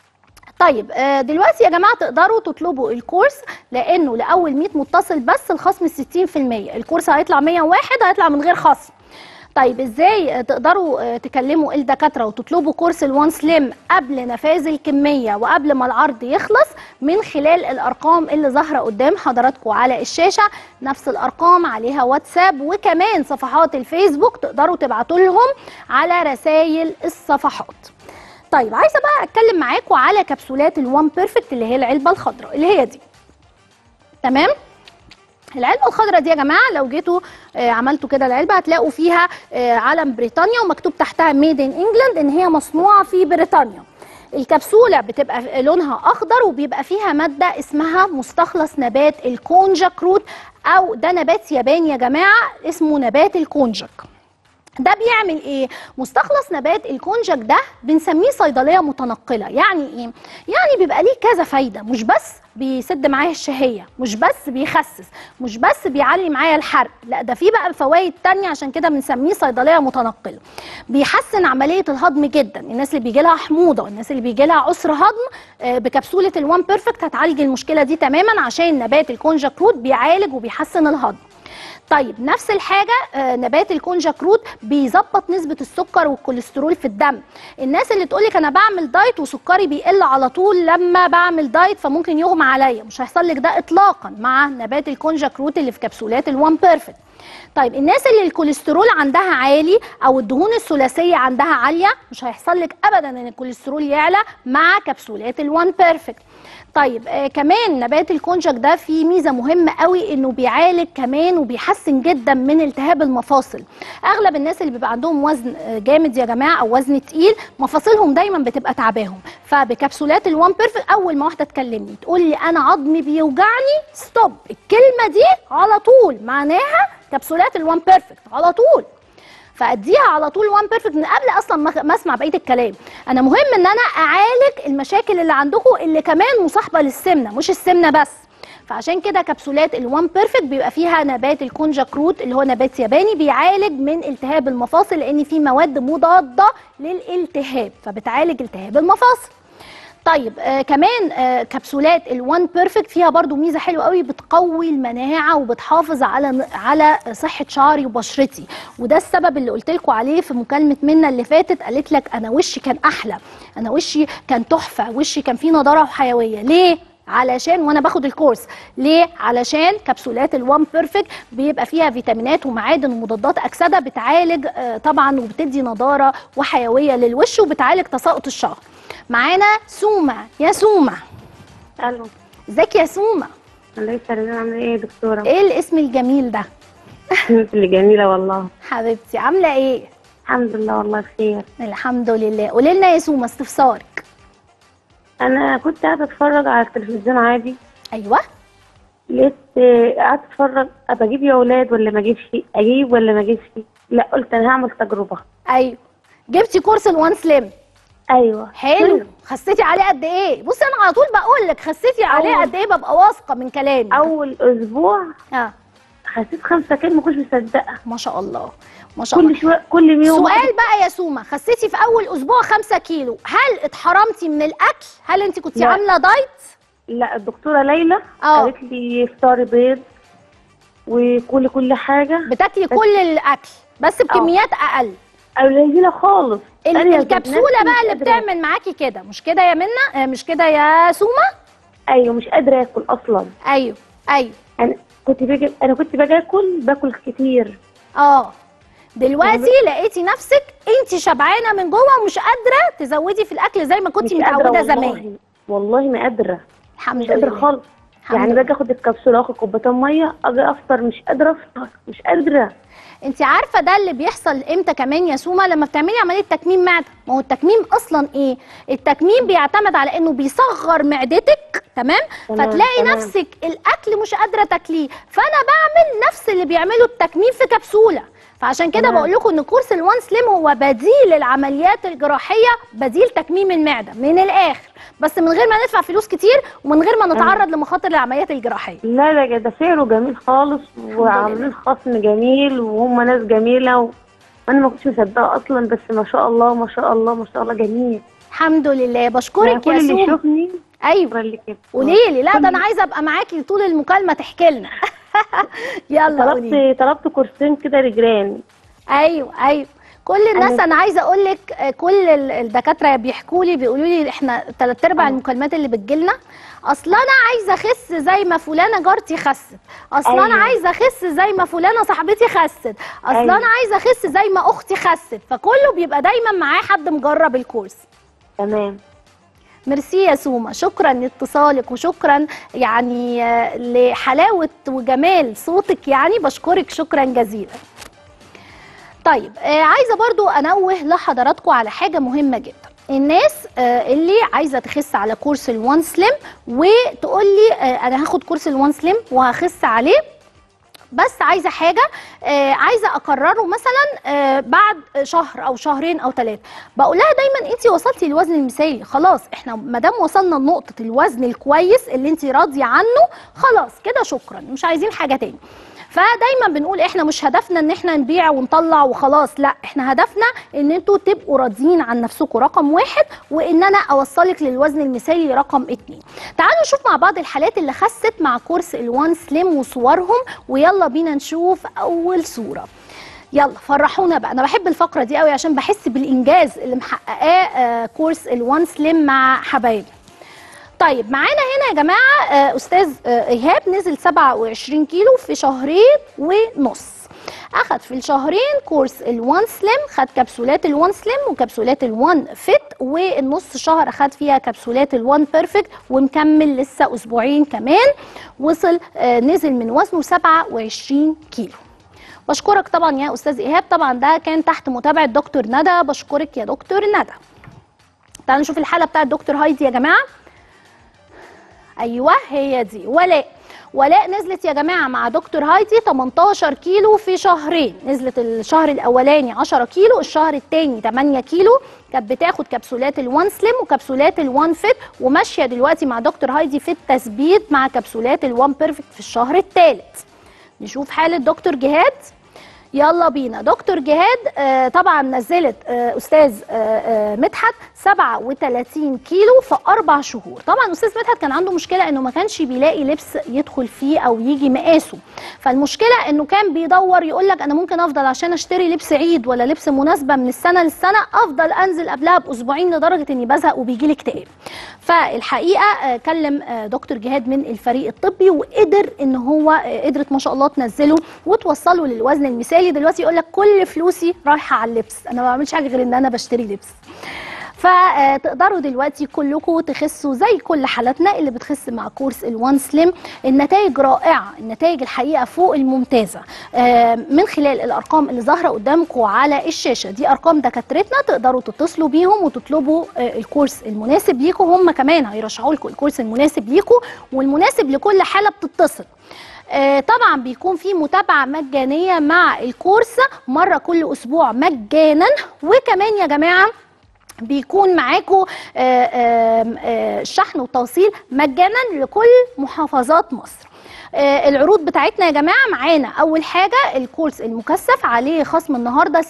طيب آه، دلوقتي يا جماعه تقدروا تطلبوا الكورس لانه لاول 100 متصل بس الخصم 60% الكورس هيطلع 101 هيطلع من غير خصم طيب ازاي آه، تقدروا آه، تكلموا الدكاتره وتطلبوا كورس الوان سليم قبل نفاذ الكميه وقبل ما العرض يخلص من خلال الارقام اللي ظاهره قدام حضراتكم على الشاشه نفس الارقام عليها واتساب وكمان صفحات الفيسبوك تقدروا تبعتوا لهم على رسائل الصفحات طيب عايزه بقى اتكلم معاكم على كبسولات الوان بيرفكت اللي هي العلبه الخضراء اللي هي دي تمام العلبه الخضراء دي يا جماعه لو جيتوا آه، عملتوا كده العلبه هتلاقوا فيها آه، علم بريطانيا ومكتوب تحتها ميد ان انجلاند ان هي مصنوعه في بريطانيا الكبسوله بتبقى لونها اخضر وبيبقى فيها ماده اسمها مستخلص نبات الكونجاك روت او ده نبات ياباني يا جماعه اسمه نبات الكونجاك ده بيعمل ايه مستخلص نبات الكونجاك ده بنسميه صيدليه متنقله يعني ايه يعني بيبقى ليه كذا فايده مش بس بيسد معايا الشهيه مش بس بيخسس مش بس بيعلي معايا الحرق لا ده في بقى فوائد تانية عشان كده بنسميه صيدليه متنقله بيحسن عمليه الهضم جدا الناس اللي بيجي لها حموضه الناس اللي بيجي لها عسر هضم آه، بكبسوله الوان بيرفكت هتعالج المشكله دي تماما عشان نبات الكونجاك روت بيعالج وبيحسن الهضم طيب نفس الحاجه آه، نبات الكونجاك روت بيظبط نسبه السكر والكوليسترول في الدم الناس اللي تقولك انا بعمل دايت وسكري بيقل على طول لما بعمل دايت فممكن يغمى عليا مش هيحصل لك ده اطلاقا مع نبات الكونجاك روت اللي في كبسولات الوان بيرفكت طيب الناس اللي الكوليسترول عندها عالي او الدهون الثلاثيه عندها عاليه مش هيحصل لك ابدا ان الكوليسترول يعلى مع كبسولات الوان بيرفكت طيب آه كمان نبات الكونجاك ده فيه ميزه مهمه قوي انه بيعالج كمان وبيحسن جدا من التهاب المفاصل اغلب الناس اللي بيبقى عندهم وزن آه، جامد يا جماعه او وزن تقيل مفاصلهم دايما بتبقى تعباهم فبكبسولات الوان بيرفكت اول ما واحده تكلمني تقول لي انا عظمي بيوجعني ستوب الكلمه دي على طول معناها كبسولات الوان بيرفكت على طول فاديها على طول وان بيرفكت من قبل اصلا ما ما اسمع بقيه الكلام انا مهم ان انا اعالج المشاكل اللي عندكم اللي كمان مصاحبه للسمنه مش السمنه بس فعشان كده كبسولات الوان بيرفكت بيبقى فيها نبات الكونجاك روت اللي هو نبات ياباني بيعالج من التهاب المفاصل لان في مواد مضاده للالتهاب فبتعالج التهاب المفاصل طيب آه كمان آه كبسولات الوان بيرفكت فيها برضو ميزه حلوه قوي بتقوي المناعه وبتحافظ على على صحه شعري وبشرتي وده السبب اللي قلت لكم عليه في مكالمه منا اللي فاتت قالت لك انا وشي كان احلى انا وشي كان تحفه وشي كان فيه نضاره وحيويه ليه علشان وانا باخد الكورس ليه علشان كبسولات الوان بيرفكت بيبقى فيها فيتامينات ومعادن ومضادات اكسده بتعالج آه، طبعا وبتدي نضاره وحيويه للوش وبتعالج تساقط الشعر معانا سومة يا سومة الو ازيك يا سومة الله يسلمك عامله ايه يا دكتوره ايه الاسم الجميل ده انت اللي جميله والله حبيبتي عاملة ايه الحمد لله والله بخير الحمد لله قولي لنا يا سومة استفسارك انا كنت قاعده اتفرج على التلفزيون عادي ايوه لقيت آه، قعدت اتفرج ابقى اجيب يا اولاد ولا ما اجيبش اجيب ولا ما اجيبش لا قلت انا هعمل تجربه ايوه جبتي كورس الوان سليم ايوه حلو خسيتي عليه قد ايه بصي انا على طول بقول لك خسيتي عليه أول- قد ايه ببقى واثقه من كلامك اول اسبوع اه خسيت خمسة كيلو ما كنتش مصدقه ما شاء الله ما شاء الله كل شويه كل يوم سؤال بقى يا سومة خسيتي في اول اسبوع خمسة كيلو هل اتحرمتي من الاكل هل انت كنتي لا. عامله دايت لا الدكتوره ليلى اه. قالت لي افطاري بيض وكل كل حاجه بتاكلي كل الاكل بس بكميات اقل قليله خالص ال- أنا الكبسوله نفسي بقى مش اللي قادرة بتعمل معاكي كده مش كده يا منى آه، مش كده يا سومة ايوه مش قادره اكل اصلا ايوه ايوه انا كنت باجي انا كنت باجي اكل باكل كتير اه دلوقتي لقيتي نفسك انت شبعانه من جوه ومش قادره تزودي في الاكل زي ما كنت مش قادرة متعوده والله. زمان والله ما قادره الحمد مش قادره لله خالص الحمد يعني لله. باجي اخد الكبسوله واخد كوبايتين ميه اجي افطر مش قادره افطر مش قادره انت عارفه ده اللي بيحصل امتى كمان يا سوما لما بتعملي عمليه تكميم معده ما هو التكميم اصلا ايه التكميم بيعتمد على انه بيصغر معدتك تمام تمام، فتلاقي تمام. نفسك الاكل مش قادره تاكليه فانا بعمل نفس اللي بيعمله التكميم في كبسوله فعشان كده تمام. بقول لكم ان كورس الوان سليم هو بديل العمليات الجراحيه بديل تكميم المعده من الاخر بس من غير ما ندفع فلوس كتير ومن غير ما نتعرض لمخاطر العمليات الجراحيه لا لا ده سعره جميل خالص وعاملين خصم جميل وهم ناس جميله و... انا ما كنتش مصدقه اصلا بس ما شاء الله ما شاء الله ما شاء الله جميل الحمد لله يعني بشكرك كل يا اللي سوما يشوفني ايوه شكرا لك قولي لي لا ده انا عايزه ابقى معاكي طول المكالمه تحكي لنا يلا قولي طلبت طلبت كورسين كده رجلان ايوه ايوه كل الناس أنا- انا عايزه اقول لك آه، كل ال- الدكاتره بيحكوا لي بيقولوا لي احنا ثلاث ارباع آه. المكالمات اللي بتجيلنا اصل انا عايزه اخس زي ما فلانه جارتي خست اصل انا أيوة. عايزه اخس زي ما فلانه صاحبتي خست اصل أيوة. انا عايزه اخس زي ما اختي خست فكله بيبقى دايما معاه حد مجرب الكورس تمام ميرسي يا سوما شكرا لاتصالك وشكرا يعني آه، لحلاوه وجمال صوتك يعني بشكرك شكرا جزيلا طيب آه عايزه برضو انوه لحضراتكم على حاجه مهمه جدا الناس آه اللي عايزه تخس على كورس الوان سليم وتقول لي آه انا هاخد كورس الوان سليم وهخس عليه بس عايزه حاجه آه عايزه اكرره مثلا آه بعد شهر او شهرين او ثلاثه بقول لها دايما انت وصلتي للوزن المثالي خلاص احنا ما دام وصلنا لنقطه الوزن الكويس اللي انت راضيه عنه خلاص كده شكرا مش عايزين حاجه تاني فدايما بنقول احنا مش هدفنا ان احنا نبيع ونطلع وخلاص لا احنا هدفنا ان انتوا تبقوا راضيين عن نفسكم رقم واحد وان انا اوصلك للوزن المثالي رقم اتنين تعالوا نشوف مع بعض الحالات اللي خست مع كورس الوان سليم وصورهم ويلا بينا نشوف اول صوره يلا فرحونا بقى انا بحب الفقره دي قوي عشان بحس بالانجاز اللي محققاه آه، كورس الوان سليم مع حبايبي طيب معانا هنا يا جماعه آه، استاذ آه، ايهاب نزل 27 كيلو في شهرين ونص اخد في الشهرين كورس الوان سليم خد كبسولات الوان سليم وكبسولات الوان فيت والنص شهر اخد فيها كبسولات الوان بيرفكت ومكمل لسه اسبوعين كمان وصل آه، نزل من وزنه 27 كيلو بشكرك طبعا يا استاذ ايهاب طبعا ده كان تحت متابعه دكتور ندى بشكرك يا دكتور ندى تعالوا نشوف الحاله بتاعت دكتور هايدي يا جماعه ايوه هي دي ولاء ولاء نزلت يا جماعه مع دكتور هايدي 18 كيلو في شهرين نزلت الشهر الاولاني 10 كيلو الشهر الثاني 8 كيلو كانت بتاخد كبسولات الوان سليم وكبسولات الوان فيت وماشيه دلوقتي مع دكتور هايدي في التثبيت مع كبسولات الوان بيرفكت في الشهر الثالث نشوف حاله دكتور جهاد يلا بينا دكتور جهاد آه طبعا نزلت آه استاذ آه آه مدحت 37 كيلو في اربع شهور طبعا استاذ مدحت كان عنده مشكله انه ما كانش بيلاقي لبس يدخل فيه او يجي مقاسه فالمشكله انه كان بيدور يقول لك انا ممكن افضل عشان اشتري لبس عيد ولا لبس مناسبه من السنه للسنه افضل انزل قبلها باسبوعين لدرجه اني بزهق وبيجي لي اكتئاب فالحقيقه آه كلم آه دكتور جهاد من الفريق الطبي وقدر ان هو آه قدرت ما شاء الله تنزله وتوصله للوزن المثالي دلوقتي يقول لك كل فلوسي رايحه على اللبس انا ما بعملش حاجه غير ان انا بشتري لبس فتقدروا دلوقتي كلكم تخسوا زي كل حالاتنا اللي بتخس مع كورس الوان سليم النتائج رائعه النتائج الحقيقه فوق الممتازه آه، من خلال الارقام اللي ظاهره قدامكم على الشاشه دي ارقام دكاترتنا تقدروا تتصلوا بيهم وتطلبوا آه، الكورس المناسب ليكم هم كمان هيرشحوا لكم الكورس المناسب ليكم والمناسب لكل حاله بتتصل آه، طبعا بيكون في متابعه مجانيه مع الكورس مره كل اسبوع مجانا وكمان يا جماعه بيكون معاكم الشحن والتوصيل مجانا لكل محافظات مصر آه، العروض بتاعتنا يا جماعه معانا اول حاجه الكورس المكثف عليه خصم النهارده 60%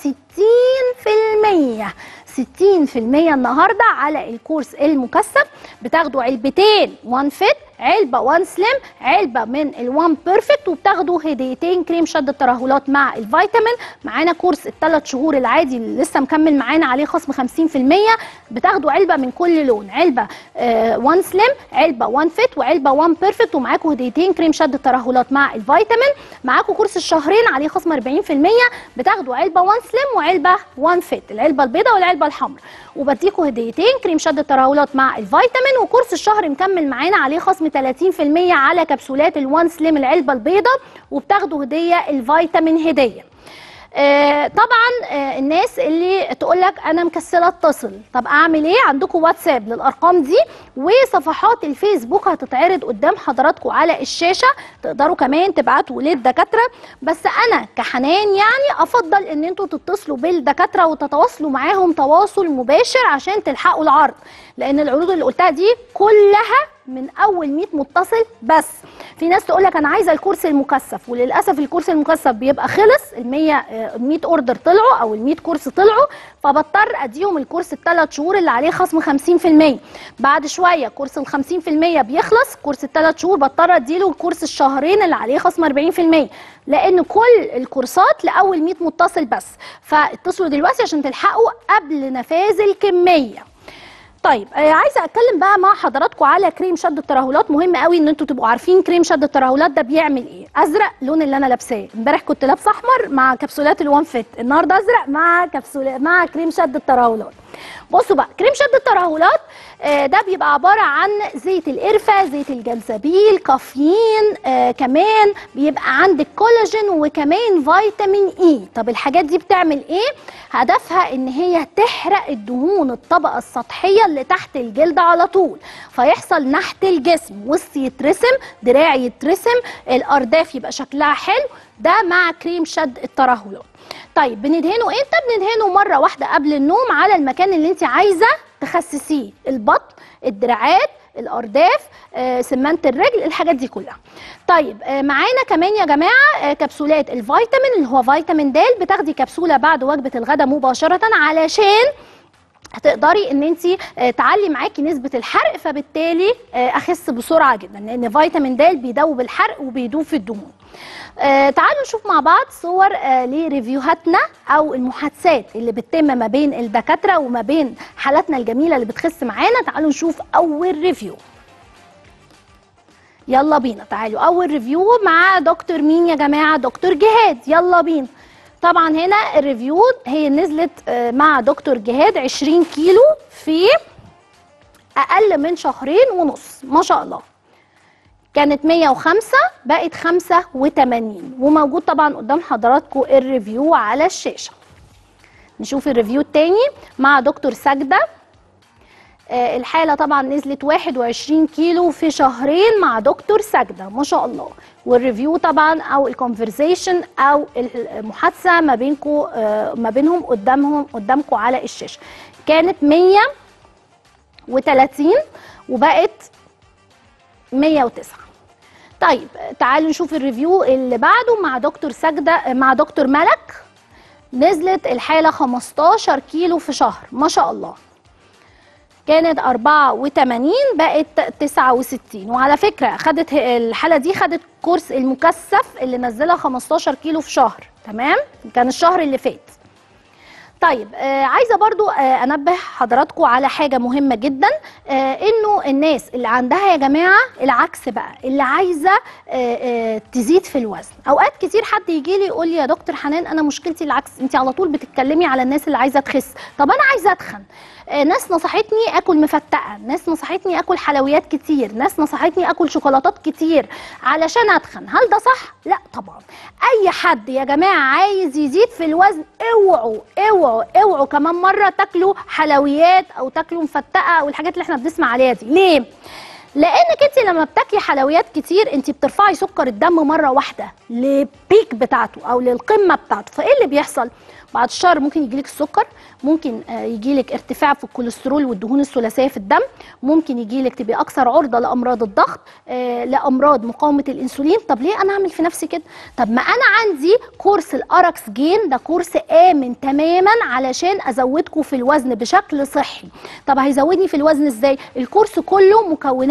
60% النهارده على الكورس المكثف بتاخدوا علبتين وان فيت علبه وان سليم علبه من الوان بيرفكت وبتاخدوا هديتين كريم شد الترهلات مع الفيتامين معانا كورس الثلاث شهور العادي اللي لسه مكمل معانا عليه خصم 50% بتاخدوا علبه من كل لون علبه آه وان سليم علبه وان فيت وعلبه وان بيرفكت ومعاكم هديتين كريم شد الترهلات مع الفيتامين معاكم كورس الشهرين عليه خصم 40% بتاخدوا علبه وان سليم وعلبه وان فيت العلبه البيضاء والعلبه الحمراء وبديكوا هديتين كريم شد الترهلات مع الفيتامين وكورس الشهر مكمل معانا عليه خصم 30% على كبسولات الوان سليم العلبه البيضاء وبتاخدوا هديه الفيتامين هديه آه طبعا آه الناس اللي تقول لك انا مكسله اتصل طب اعمل ايه عندكم واتساب للارقام دي وصفحات الفيسبوك هتتعرض قدام حضراتكم على الشاشه تقدروا كمان تبعتوا للدكاتره بس انا كحنان يعني افضل ان انتوا تتصلوا بالدكاتره وتتواصلوا معاهم تواصل مباشر عشان تلحقوا العرض لان العروض اللي قلتها دي كلها من اول 100 متصل بس في ناس تقول لك انا عايزه الكورس المكثف وللاسف الكورس المكثف بيبقى خلص ال 100 ال 100 اوردر طلعوا او ال 100 كورس طلعوا فبضطر اديهم الكورس الثلاث شهور اللي عليه خصم 50% بعد شويه كورس ال 50% بيخلص كورس الثلاث شهور بضطر اديله الكورس الشهرين اللي عليه خصم 40% لان كل الكورسات لاول 100 متصل بس فاتصلوا دلوقتي عشان تلحقوا قبل نفاذ الكميه طيب آه عايزه اتكلم بقى مع حضراتكم على كريم شد الترهلات مهم قوي ان انتوا تبقوا عارفين كريم شد الترهلات ده بيعمل ايه ازرق لون اللي انا لابساه امبارح كنت لابسه احمر مع كبسولات الوان فيت النهارده ازرق مع كبسولات مع كريم شد الترهلات بصوا بقى كريم شد الترهلات آه ده بيبقى عباره عن زيت القرفه زيت الجنزبيل كافيين آه كمان بيبقى عندك كولاجين وكمان فيتامين اي طب الحاجات دي بتعمل ايه هدفها ان هي تحرق الدهون الطبقه السطحيه اللي تحت الجلد على طول فيحصل نحت الجسم وسط يترسم دراع يترسم الارداف يبقى شكلها حلو ده مع كريم شد الترهلات طيب بندهنه امتى بندهنه مره واحده قبل النوم على المكان اللي انت عايزه تخسسيه البطن الدراعات الارداف آه، سمنت الرجل الحاجات دي كلها طيب آه، معانا كمان يا جماعه آه، كبسولات الفيتامين اللي هو فيتامين د بتاخدي كبسوله بعد وجبه الغداء مباشره علشان هتقدري ان انت تعلي معاكي نسبه الحرق فبالتالي آه، اخس بسرعه جدا لان فيتامين د بيدوب الحرق وبيدوب في الدهون آه تعالوا نشوف مع بعض صور آه لريفيوهاتنا او المحادثات اللي بتتم ما بين الدكاتره وما بين حالاتنا الجميله اللي بتخس معانا تعالوا نشوف اول ريفيو يلا بينا تعالوا اول ريفيو مع دكتور مين يا جماعه دكتور جهاد يلا بينا طبعا هنا الريفيو هي نزلت آه، مع دكتور جهاد 20 كيلو في اقل من شهرين ونص ما شاء الله كانت 105 بقت 85 وموجود طبعا قدام حضراتكم الريفيو على الشاشه نشوف الريفيو التاني مع دكتور سجده آه، الحاله طبعا نزلت 21 كيلو في شهرين مع دكتور سجده ما شاء الله والريفيو طبعا او الكونفرزيشن او المحادثه ما بينكم ما بينهم قدامهم قدامكم على الشاشه كانت 130 وبقت 109 طيب تعالوا نشوف الريفيو اللي بعده مع دكتور سجده مع دكتور ملك نزلت الحاله 15 كيلو في شهر ما شاء الله كانت 84 بقت 69 وعلى فكره خدت الحاله دي خدت كورس المكثف اللي نزلها 15 كيلو في شهر تمام كان الشهر اللي فات طيب آه عايزه برضو آه انبه حضراتكم على حاجه مهمه جدا آه انه الناس اللي عندها يا جماعه العكس بقى اللي عايزه آه آه تزيد في الوزن اوقات كتير حد يجي لي يقول لي يا دكتور حنان انا مشكلتي العكس انت على طول بتتكلمي على الناس اللي عايزه تخس طب انا عايزه اتخن آه ناس نصحتني اكل مفتقه ناس نصحتني اكل حلويات كتير ناس نصحتني اكل شوكولاتات كتير علشان اتخن هل ده صح لا طبعا اي حد يا جماعه عايز يزيد في الوزن اوعوا اوعوا اوعوا كمان مره تاكلوا حلويات او تاكلوا مفتقه او الحاجات اللي احنا بنسمع عليها دي ليه لانك انت لما بتاكلي حلويات كتير انت بترفعي سكر الدم مره واحده للبيك بتاعته او للقمه بتاعته فايه اللي بيحصل بعد الشهر ممكن يجيلك السكر ممكن آه، يجيلك ارتفاع في الكوليسترول والدهون الثلاثيه في الدم ممكن يجيلك تبقي اكثر عرضه لامراض الضغط آه، لامراض مقاومه الانسولين طب ليه انا اعمل في نفسي كده طب ما انا عندي كورس الاركس جين ده كورس امن تماما علشان ازودكم في الوزن بشكل صحي طب هيزودني في الوزن ازاي الكورس كله مكونات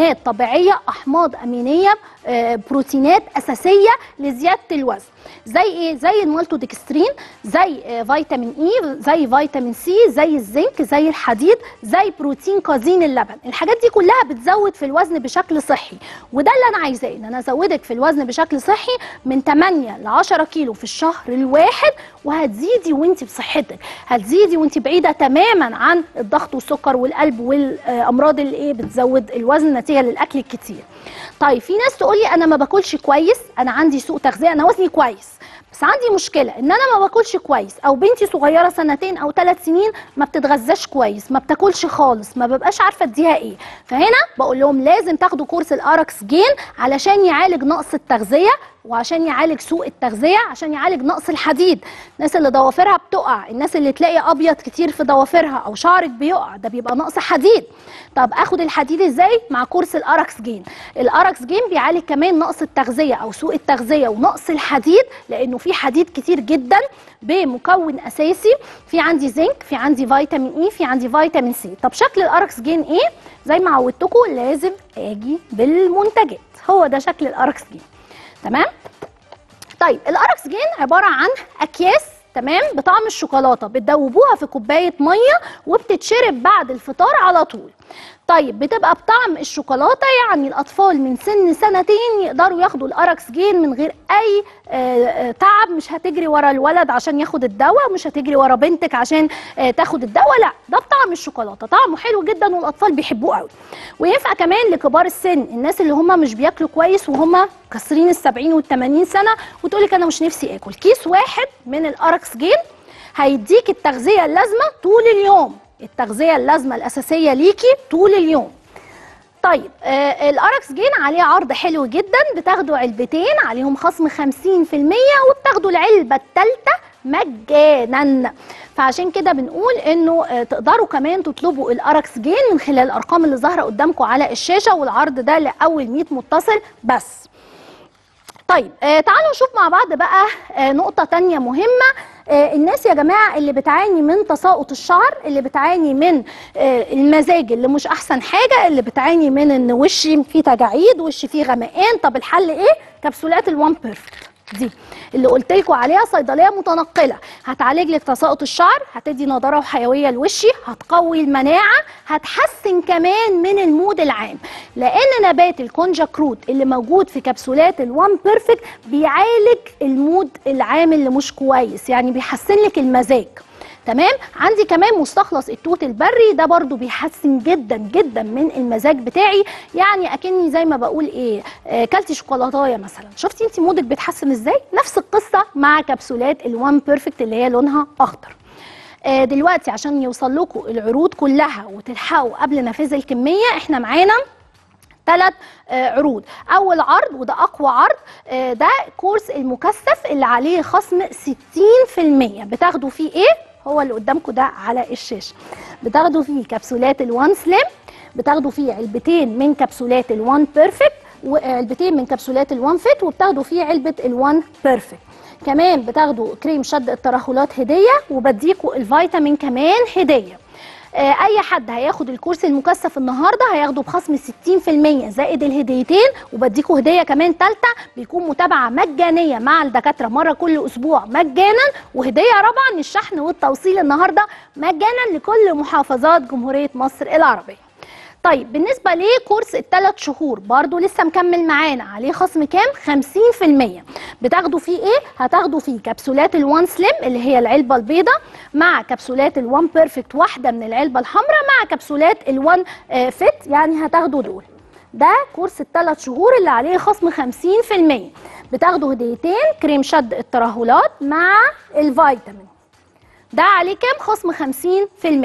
بروتينات طبيعيه احماض امينيه آه، بروتينات اساسيه لزياده الوزن زي ايه زي المالتودكسترين زي آه، فيتامين اي زي فيتامين سي زي الزنك زي الحديد زي بروتين كازين اللبن الحاجات دي كلها بتزود في الوزن بشكل صحي وده اللي انا عايزاه ان انا ازودك في الوزن بشكل صحي من 8 ل 10 كيلو في الشهر الواحد وهتزيدي وانت بصحتك هتزيدي وانت بعيده تماما عن الضغط والسكر والقلب والامراض اللي ايه بتزود الوزن نتيجه للاكل الكتير طيب في ناس تقول لي انا ما باكلش كويس انا عندي سوء تغذيه انا وزني كويس بس عندي مشكله ان انا ما باكلش كويس او بنتي صغيره سنتين او ثلاث سنين ما بتتغذاش كويس ما بتاكلش خالص ما ببقاش عارفه اديها ايه فهنا بقول لهم لازم تاخدوا كورس الاركس جين علشان يعالج نقص التغذيه وعشان يعالج سوء التغذيه عشان يعالج نقص الحديد الناس اللي ضوافرها بتقع الناس اللي تلاقي ابيض كتير في ضوافرها او شعرك بيقع ده بيبقى نقص حديد طب اخد الحديد ازاي مع كورس الاركس جين الاركس جين بيعالج كمان نقص التغذيه او سوء التغذيه ونقص الحديد لانه في حديد كتير جدا بمكون اساسي في عندي زنك في عندي فيتامين اي في عندي فيتامين سي طب شكل الاركس جين ايه زي ما عودتكم لازم اجي بالمنتجات هو ده شكل الاركس جين تمام طيب الاركس جين عباره عن اكياس تمام بطعم الشوكولاته بتدوبوها في كوبايه ميه وبتتشرب بعد الفطار على طول طيب بتبقى بطعم الشوكولاته يعني الاطفال من سن سنتين يقدروا ياخدوا الاركس جين من غير اي آه، آه، تعب مش هتجري ورا الولد عشان ياخد الدواء مش هتجري ورا بنتك عشان آه، تاخد الدواء لا ده بطعم الشوكولاته طعمه حلو جدا والاطفال بيحبوه قوي وينفع كمان لكبار السن الناس اللي هم مش بياكلوا كويس وهم كسرين ال70 وال80 سنه وتقول لك انا مش نفسي اكل كيس واحد من الاركس جين هيديك التغذيه اللازمه طول اليوم التغذيه اللازمه الاساسيه ليكي طول اليوم طيب آه الاركس جين عليه عرض حلو جدا بتاخدوا علبتين عليهم خصم 50% وبتاخدوا العلبه الثالثه مجانا فعشان كده بنقول انه آه تقدروا كمان تطلبوا الاركس جين من خلال الارقام اللي ظاهره قدامكم على الشاشه والعرض ده لاول 100 متصل بس طيب آه تعالوا نشوف مع بعض بقى آه نقطة تانية مهمة آه الناس يا جماعة اللي بتعاني من تساقط الشعر اللي بتعاني من آه المزاج اللي مش أحسن حاجة اللي بتعاني من إن وشي فيه تجاعيد وشي فيه غمقان طب الحل إيه؟ كبسولات الوان بيرفكت دي اللي قلت لكم عليها صيدليه متنقله هتعالج لك تساقط الشعر هتدي نضاره وحيويه لوشي هتقوي المناعه هتحسن كمان من المود العام لان نبات الكونجاكروت اللي موجود في كبسولات الوان بيرفكت بيعالج المود العام اللي مش كويس يعني بيحسن لك المزاج تمام عندي كمان مستخلص التوت البري ده برضو بيحسن جدا جدا من المزاج بتاعي يعني اكني زي ما بقول ايه آه كلتي شوكولاتايه مثلا شفتي انت مودك بيتحسن ازاي نفس القصه مع كبسولات الوان بيرفكت اللي هي لونها اخضر آه دلوقتي عشان يوصل لكم العروض كلها وتلحقوا قبل نفاذ الكميه احنا معانا ثلاث آه عروض اول عرض وده اقوى عرض آه ده كورس المكثف اللي عليه خصم 60% بتاخدوا فيه ايه هو اللي قدامكم ده على الشاشه بتاخدوا فيه كبسولات الوان سليم بتاخدوا فيه علبتين من كبسولات الوان بيرفكت وعلبتين من كبسولات الوان فيت وبتاخدوا فيه علبه الوان بيرفكت كمان بتاخدوا كريم شد الترهلات هديه وبديكوا الفيتامين كمان هديه آه اي حد هياخد الكورس المكثف النهارده هياخده بخصم 60% زائد الهديتين وبديكوا هديه كمان ثالثه بيكون متابعه مجانيه مع الدكاتره مره كل اسبوع مجانا وهديه رابعه الشحن والتوصيل النهارده مجانا لكل محافظات جمهوريه مصر العربيه طيب بالنسبة لكورس الثلاث شهور برضو لسه مكمل معانا عليه خصم كام 50% بتاخدوا فيه ايه هتاخدوا فيه كبسولات الوان سليم اللي هي العلبة البيضاء مع كبسولات الوان بيرفكت واحدة من العلبة الحمراء مع كبسولات الوان آه فيت يعني هتاخدوا دول ده كورس الثلاث شهور اللي عليه خصم 50% بتاخدوا هديتين كريم شد الترهلات مع الفيتامين ده عليه كام خصم 50%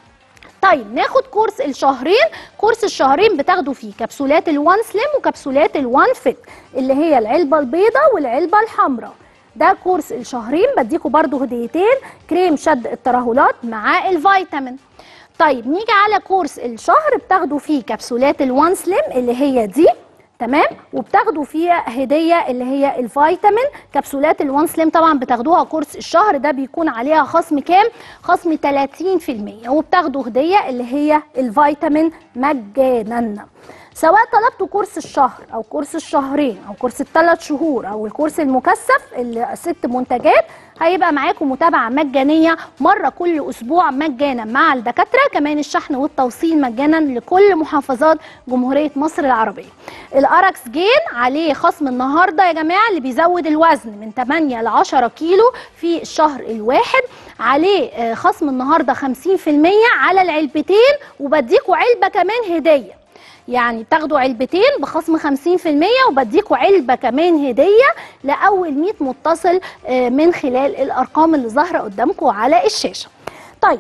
طيب ناخد كورس الشهرين كورس الشهرين بتاخدوا فيه كبسولات الوان سليم وكبسولات الوان فيت اللي هي العلبه البيضاء والعلبه الحمراء ده كورس الشهرين بديكوا برضو هديتين كريم شد الترهلات مع الفيتامين طيب نيجي على كورس الشهر بتاخدوا فيه كبسولات الوان سليم اللي هي دي تمام وبتاخدوا فيها هديه اللي هي الفيتامين كبسولات الوان سليم طبعا بتاخدوها كورس الشهر ده بيكون عليها خصم كام خصم 30% وبتاخدوا هديه اللي هي الفيتامين مجانا سواء طلبتوا كورس الشهر او كورس الشهرين او كورس الثلاث شهور او الكورس المكثف الست منتجات هيبقى معاكم متابعه مجانيه مره كل اسبوع مجانا مع الدكاتره كمان الشحن والتوصيل مجانا لكل محافظات جمهوريه مصر العربيه الاركس جين عليه خصم النهارده يا جماعه اللي بيزود الوزن من 8 ل 10 كيلو في الشهر الواحد عليه آه، خصم النهارده 50% على العلبتين وبديكوا علبه كمان هديه يعني تاخدوا علبتين بخصم 50% وبديكوا علبه كمان هديه لاول 100 متصل آه، من خلال الارقام اللي ظاهره قدامكم على الشاشه. طيب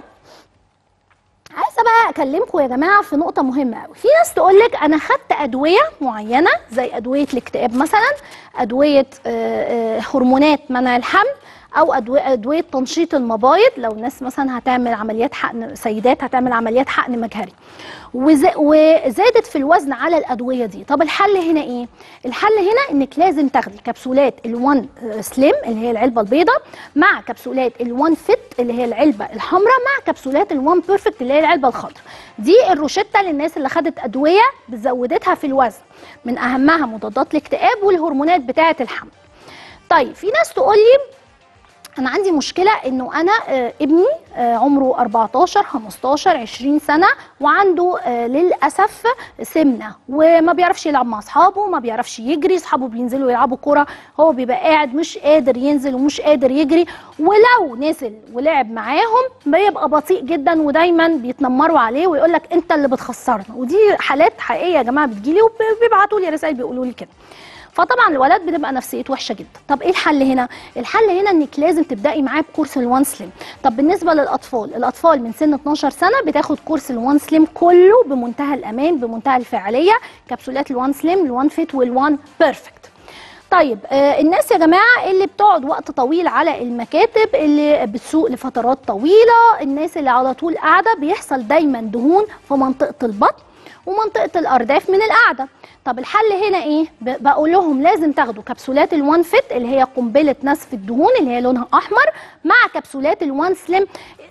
عايزه بقى اكلمكم يا جماعه في نقطه مهمه قوي في ناس تقول لك انا خدت ادويه معينه زي ادويه الاكتئاب مثلا ادويه آه، آه، هرمونات منع الحمل او ادويه ادويه تنشيط المبايض لو الناس مثلا هتعمل عمليات حقن سيدات هتعمل عمليات حقن مجهري وز- وزادت في الوزن على الادويه دي طب الحل هنا ايه الحل هنا انك لازم تاخدي كبسولات الوان سليم اللي هي العلبه البيضاء مع كبسولات الوان فيت اللي هي العلبه الحمراء مع كبسولات الوان بيرفكت اللي هي العلبه الخضراء دي الروشته للناس اللي خدت ادويه بزودتها في الوزن من اهمها مضادات الاكتئاب والهرمونات بتاعه الحمل طيب في ناس تقول لي انا عندي مشكله انه انا آه، ابني آه، عمره 14 15 20 سنه وعنده آه، للاسف سمنه وما بيعرفش يلعب مع اصحابه ما بيعرفش يجري اصحابه بينزلوا يلعبوا كوره هو بيبقى قاعد مش قادر ينزل ومش قادر يجري ولو نزل ولعب معاهم بيبقى بطيء جدا ودايما بيتنمروا عليه ويقول لك انت اللي بتخسرنا ودي حالات حقيقيه يا جماعه بتجيلي وبيبعتوا لي رسائل بيقولوا لي كده فطبعا الولد بتبقى نفسيته وحشه جدا طب ايه الحل هنا الحل هنا انك لازم تبداي معاه بكورس الوان سليم طب بالنسبه للاطفال الاطفال من سن 12 سنه بتاخد كورس الوان سليم كله بمنتهى الامان بمنتهى الفعاليه كبسولات الوان سليم الوان فيت والوان بيرفكت طيب آه الناس يا جماعه اللي بتقعد وقت طويل على المكاتب اللي بتسوق لفترات طويله الناس اللي على طول قاعده بيحصل دايما دهون في منطقه البطن ومنطقه الارداف من القعده طب الحل هنا ايه ب- بقول لهم لازم تاخدوا كبسولات الوان فيت اللي هي قنبله نسف الدهون اللي هي لونها احمر مع كبسولات الوان سليم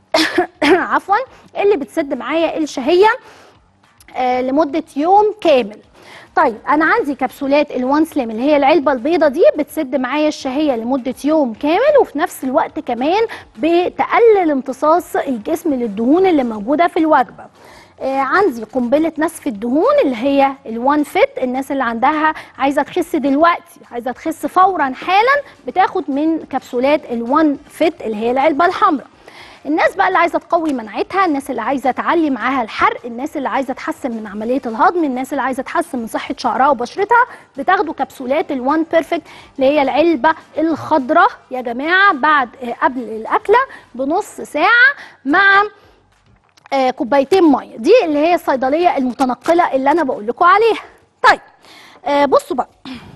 عفوا اللي بتسد معايا الشهيه آه، لمده يوم كامل طيب انا عندي كبسولات الوان سليم اللي هي العلبه البيضه دي بتسد معايا الشهيه لمده يوم كامل وفي نفس الوقت كمان بتقلل امتصاص الجسم للدهون اللي موجوده في الوجبه آه عندي قنبله نسف الدهون اللي هي الوان فيت الناس اللي عندها عايزه تخس دلوقتي عايزه تخس فورا حالا بتاخد من كبسولات الوان فيت اللي هي العلبه الحمراء الناس بقى اللي عايزه تقوي مناعتها الناس اللي عايزه تعلي معاها الحرق الناس اللي عايزه تحسن من عمليه الهضم الناس اللي عايزه تحسن من صحه شعرها وبشرتها بتاخدوا كبسولات الوان بيرفكت اللي هي العلبه الخضراء يا جماعه بعد آه، قبل الاكله بنص ساعه مع آه، كوبايتين ميه دي اللي هي الصيدليه المتنقله اللي انا بقول لكم عليها طيب آه، بصوا بقى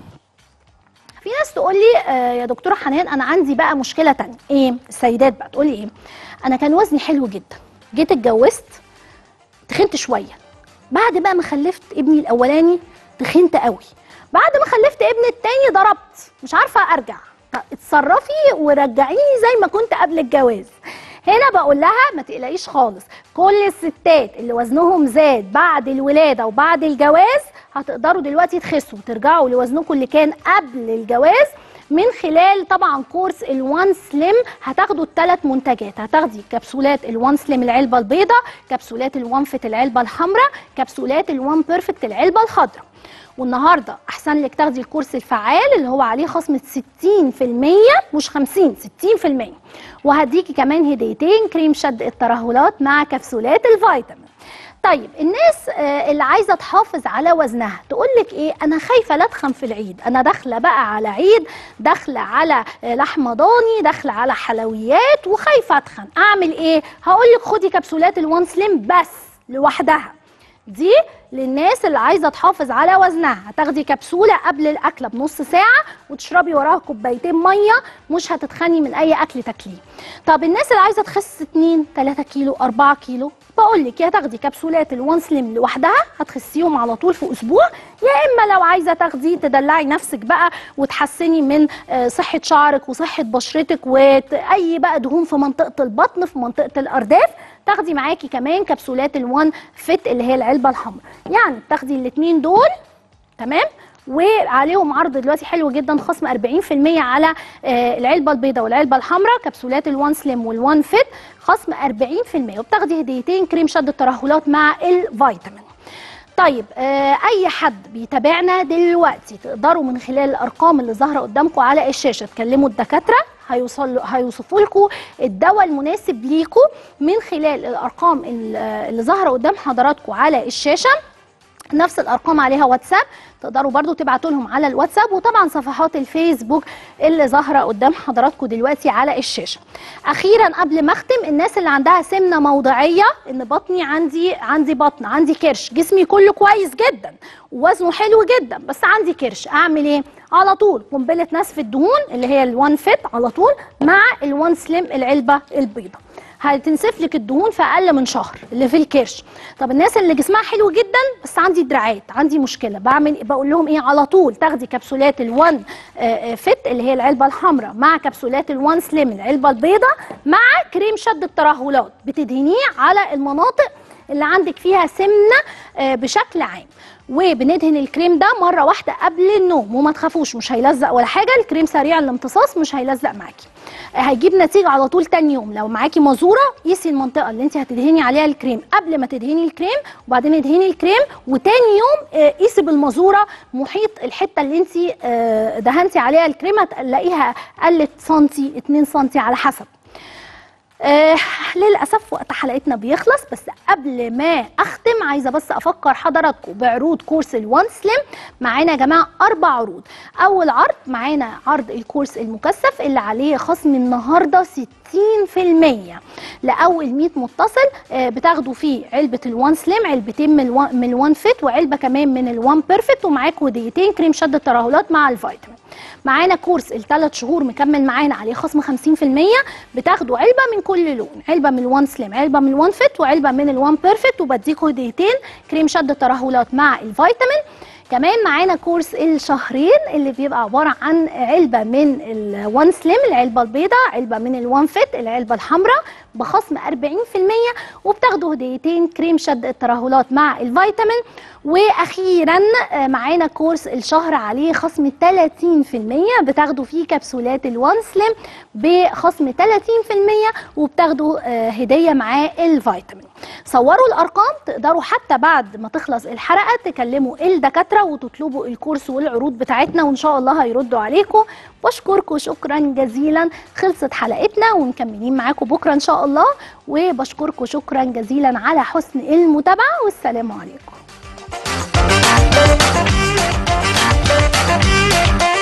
في ناس تقول لي آه يا دكتوره حنان انا عندي بقى مشكله تانية ايه السيدات بقى تقول لي ايه انا كان وزني حلو جدا جيت اتجوزت تخنت شويه بعد بقى ما خلفت ابني الاولاني تخنت قوي بعد ما خلفت ابني التاني ضربت مش عارفه ارجع اتصرفي ورجعيني زي ما كنت قبل الجواز هنا بقول لها ما تقلقيش خالص كل الستات اللي وزنهم زاد بعد الولاده وبعد الجواز هتقدروا دلوقتي تخسوا وترجعوا لوزنكم اللي كان قبل الجواز من خلال طبعا كورس الوان سليم هتاخدوا الثلاث منتجات هتاخدي كبسولات الوان سليم العلبه البيضاء كبسولات الوان فيت العلبه الحمراء كبسولات الوان بيرفكت العلبه الخضراء والنهارده احسن لك تاخدي الكورس الفعال اللي هو عليه خصم 60% مش 50 60% وهديكي كمان هديتين كريم شد الترهلات مع كبسولات الفيتامين طيب الناس آه، اللي عايزه تحافظ على وزنها تقول لك ايه انا خايفه لا اتخن في العيد انا داخله بقى على عيد داخله على آه، لحمه ضاني داخله على حلويات وخايفه اتخن اعمل ايه هقول لك خدي كبسولات الوان سليم بس لوحدها دي للناس اللي عايزه تحافظ على وزنها هتاخدي كبسوله قبل الاكله بنص ساعه وتشربي وراها كوبايتين ميه مش هتتخني من اي اكل تاكليه طب الناس اللي عايزه تخس 2 3 كيلو 4 كيلو بقول لك يا تاخدي كبسولات الوان سليم لوحدها هتخسيهم على طول في اسبوع يا اما لو عايزه تاخدي تدلعي نفسك بقى وتحسني من آه، صحه شعرك وصحه بشرتك واي بقى دهون في منطقه البطن في منطقه الارداف تاخدي معاكي كمان كبسولات الوان فيت اللي هي العلبه الحمراء يعني بتاخدي الاثنين دول تمام وعليهم عرض دلوقتي حلو جدا خصم 40% على آه، العلبه البيضاء والعلبه الحمراء كبسولات الوان سليم والوان فيت خصم 40% وبتاخدي هديتين كريم شد الترهلات مع الفيتامين طيب آه اي حد بيتابعنا دلوقتي تقدروا من خلال الارقام اللي ظاهره قدامكم على الشاشه تكلموا الدكاتره هيوصل هيوصفوا لكم الدواء المناسب ليكم من خلال الارقام ال- آه، اللي ظاهره قدام حضراتكم على الشاشه نفس الارقام عليها واتساب تقدروا برضو تبعتوا لهم على الواتساب وطبعا صفحات الفيسبوك اللي ظاهره قدام حضراتكم دلوقتي على الشاشه اخيرا قبل ما اختم الناس اللي عندها سمنه موضعيه ان بطني عندي عندي بطن عندي كرش جسمي كله كويس جدا ووزنه حلو جدا بس عندي كرش اعمل ايه على طول قنبله نسف الدهون اللي هي الوان فيت على طول مع الوان سليم العلبه البيضاء هتنسف لك الدهون في اقل من شهر اللي في الكرش طب الناس اللي جسمها حلو جدا بس عندي دراعات عندي مشكله بعمل بقول لهم ايه على طول تاخدي كبسولات الوان آه، آه، فيت اللي هي العلبه الحمراء مع كبسولات الوان سليم العلبه البيضاء مع كريم شد الترهلات بتدهنيه على المناطق اللي عندك فيها سمنه آه، بشكل عام وبندهن الكريم ده مره واحده قبل النوم وما تخافوش مش هيلزق ولا حاجه الكريم سريع الامتصاص مش هيلزق معاكي آه، هيجيب نتيجه على طول تاني يوم لو معاكي مازوره قيسي المنطقه اللي انت هتدهني عليها الكريم قبل ما تدهني الكريم وبعدين ادهني الكريم وتاني يوم آه، قيسي بالمازوره محيط الحته اللي انت آه، دهنتي عليها الكريم هتلاقيها قلت سنتي 2 سنتي على حسب آه للاسف وقت حلقتنا بيخلص بس قبل ما اختم عايزه بس افكر حضراتكم بعروض كورس الوان سليم معانا يا جماعه اربع عروض اول عرض معانا عرض الكورس المكثف اللي عليه خصم النهارده 60% لاول 100 متصل آه بتاخدوا فيه علبه الوان سليم علبتين من الوان, من الوان فيت وعلبه كمان من الوان بيرفكت ومعاكم هديتين كريم شد الترهلات مع الفيتامين معانا كورس الثلاث شهور مكمل معانا عليه خصم 50% بتاخدوا علبه من كل لون علبه من الوان سليم علبه من الوان فيت وعلبه من الوان بيرفكت وبديكوا هديتين كريم شد الترهلات مع الفيتامين كمان معانا كورس الشهرين اللي بيبقى عباره عن علبه من الوان سليم العلبه البيضاء علبه من الوان فيت العلبه الحمراء بخصم 40% وبتاخدوا هديتين كريم شد الترهلات مع الفيتامين واخيرا آه، معانا كورس الشهر عليه خصم 30% بتاخدوا فيه كبسولات الوان سليم بخصم 30% وبتاخدوا آه، هديه معاه الفيتامين صوروا الارقام تقدروا حتى بعد ما تخلص الحلقه تكلموا الدكاتره وتطلبوا الكورس والعروض بتاعتنا وان شاء الله هيردوا عليكم بشكركم شكرا جزيلا خلصت حلقتنا ومكملين معاكم بكره ان شاء الله وبشكركم شكرا جزيلا على حسن المتابعه والسلام عليكم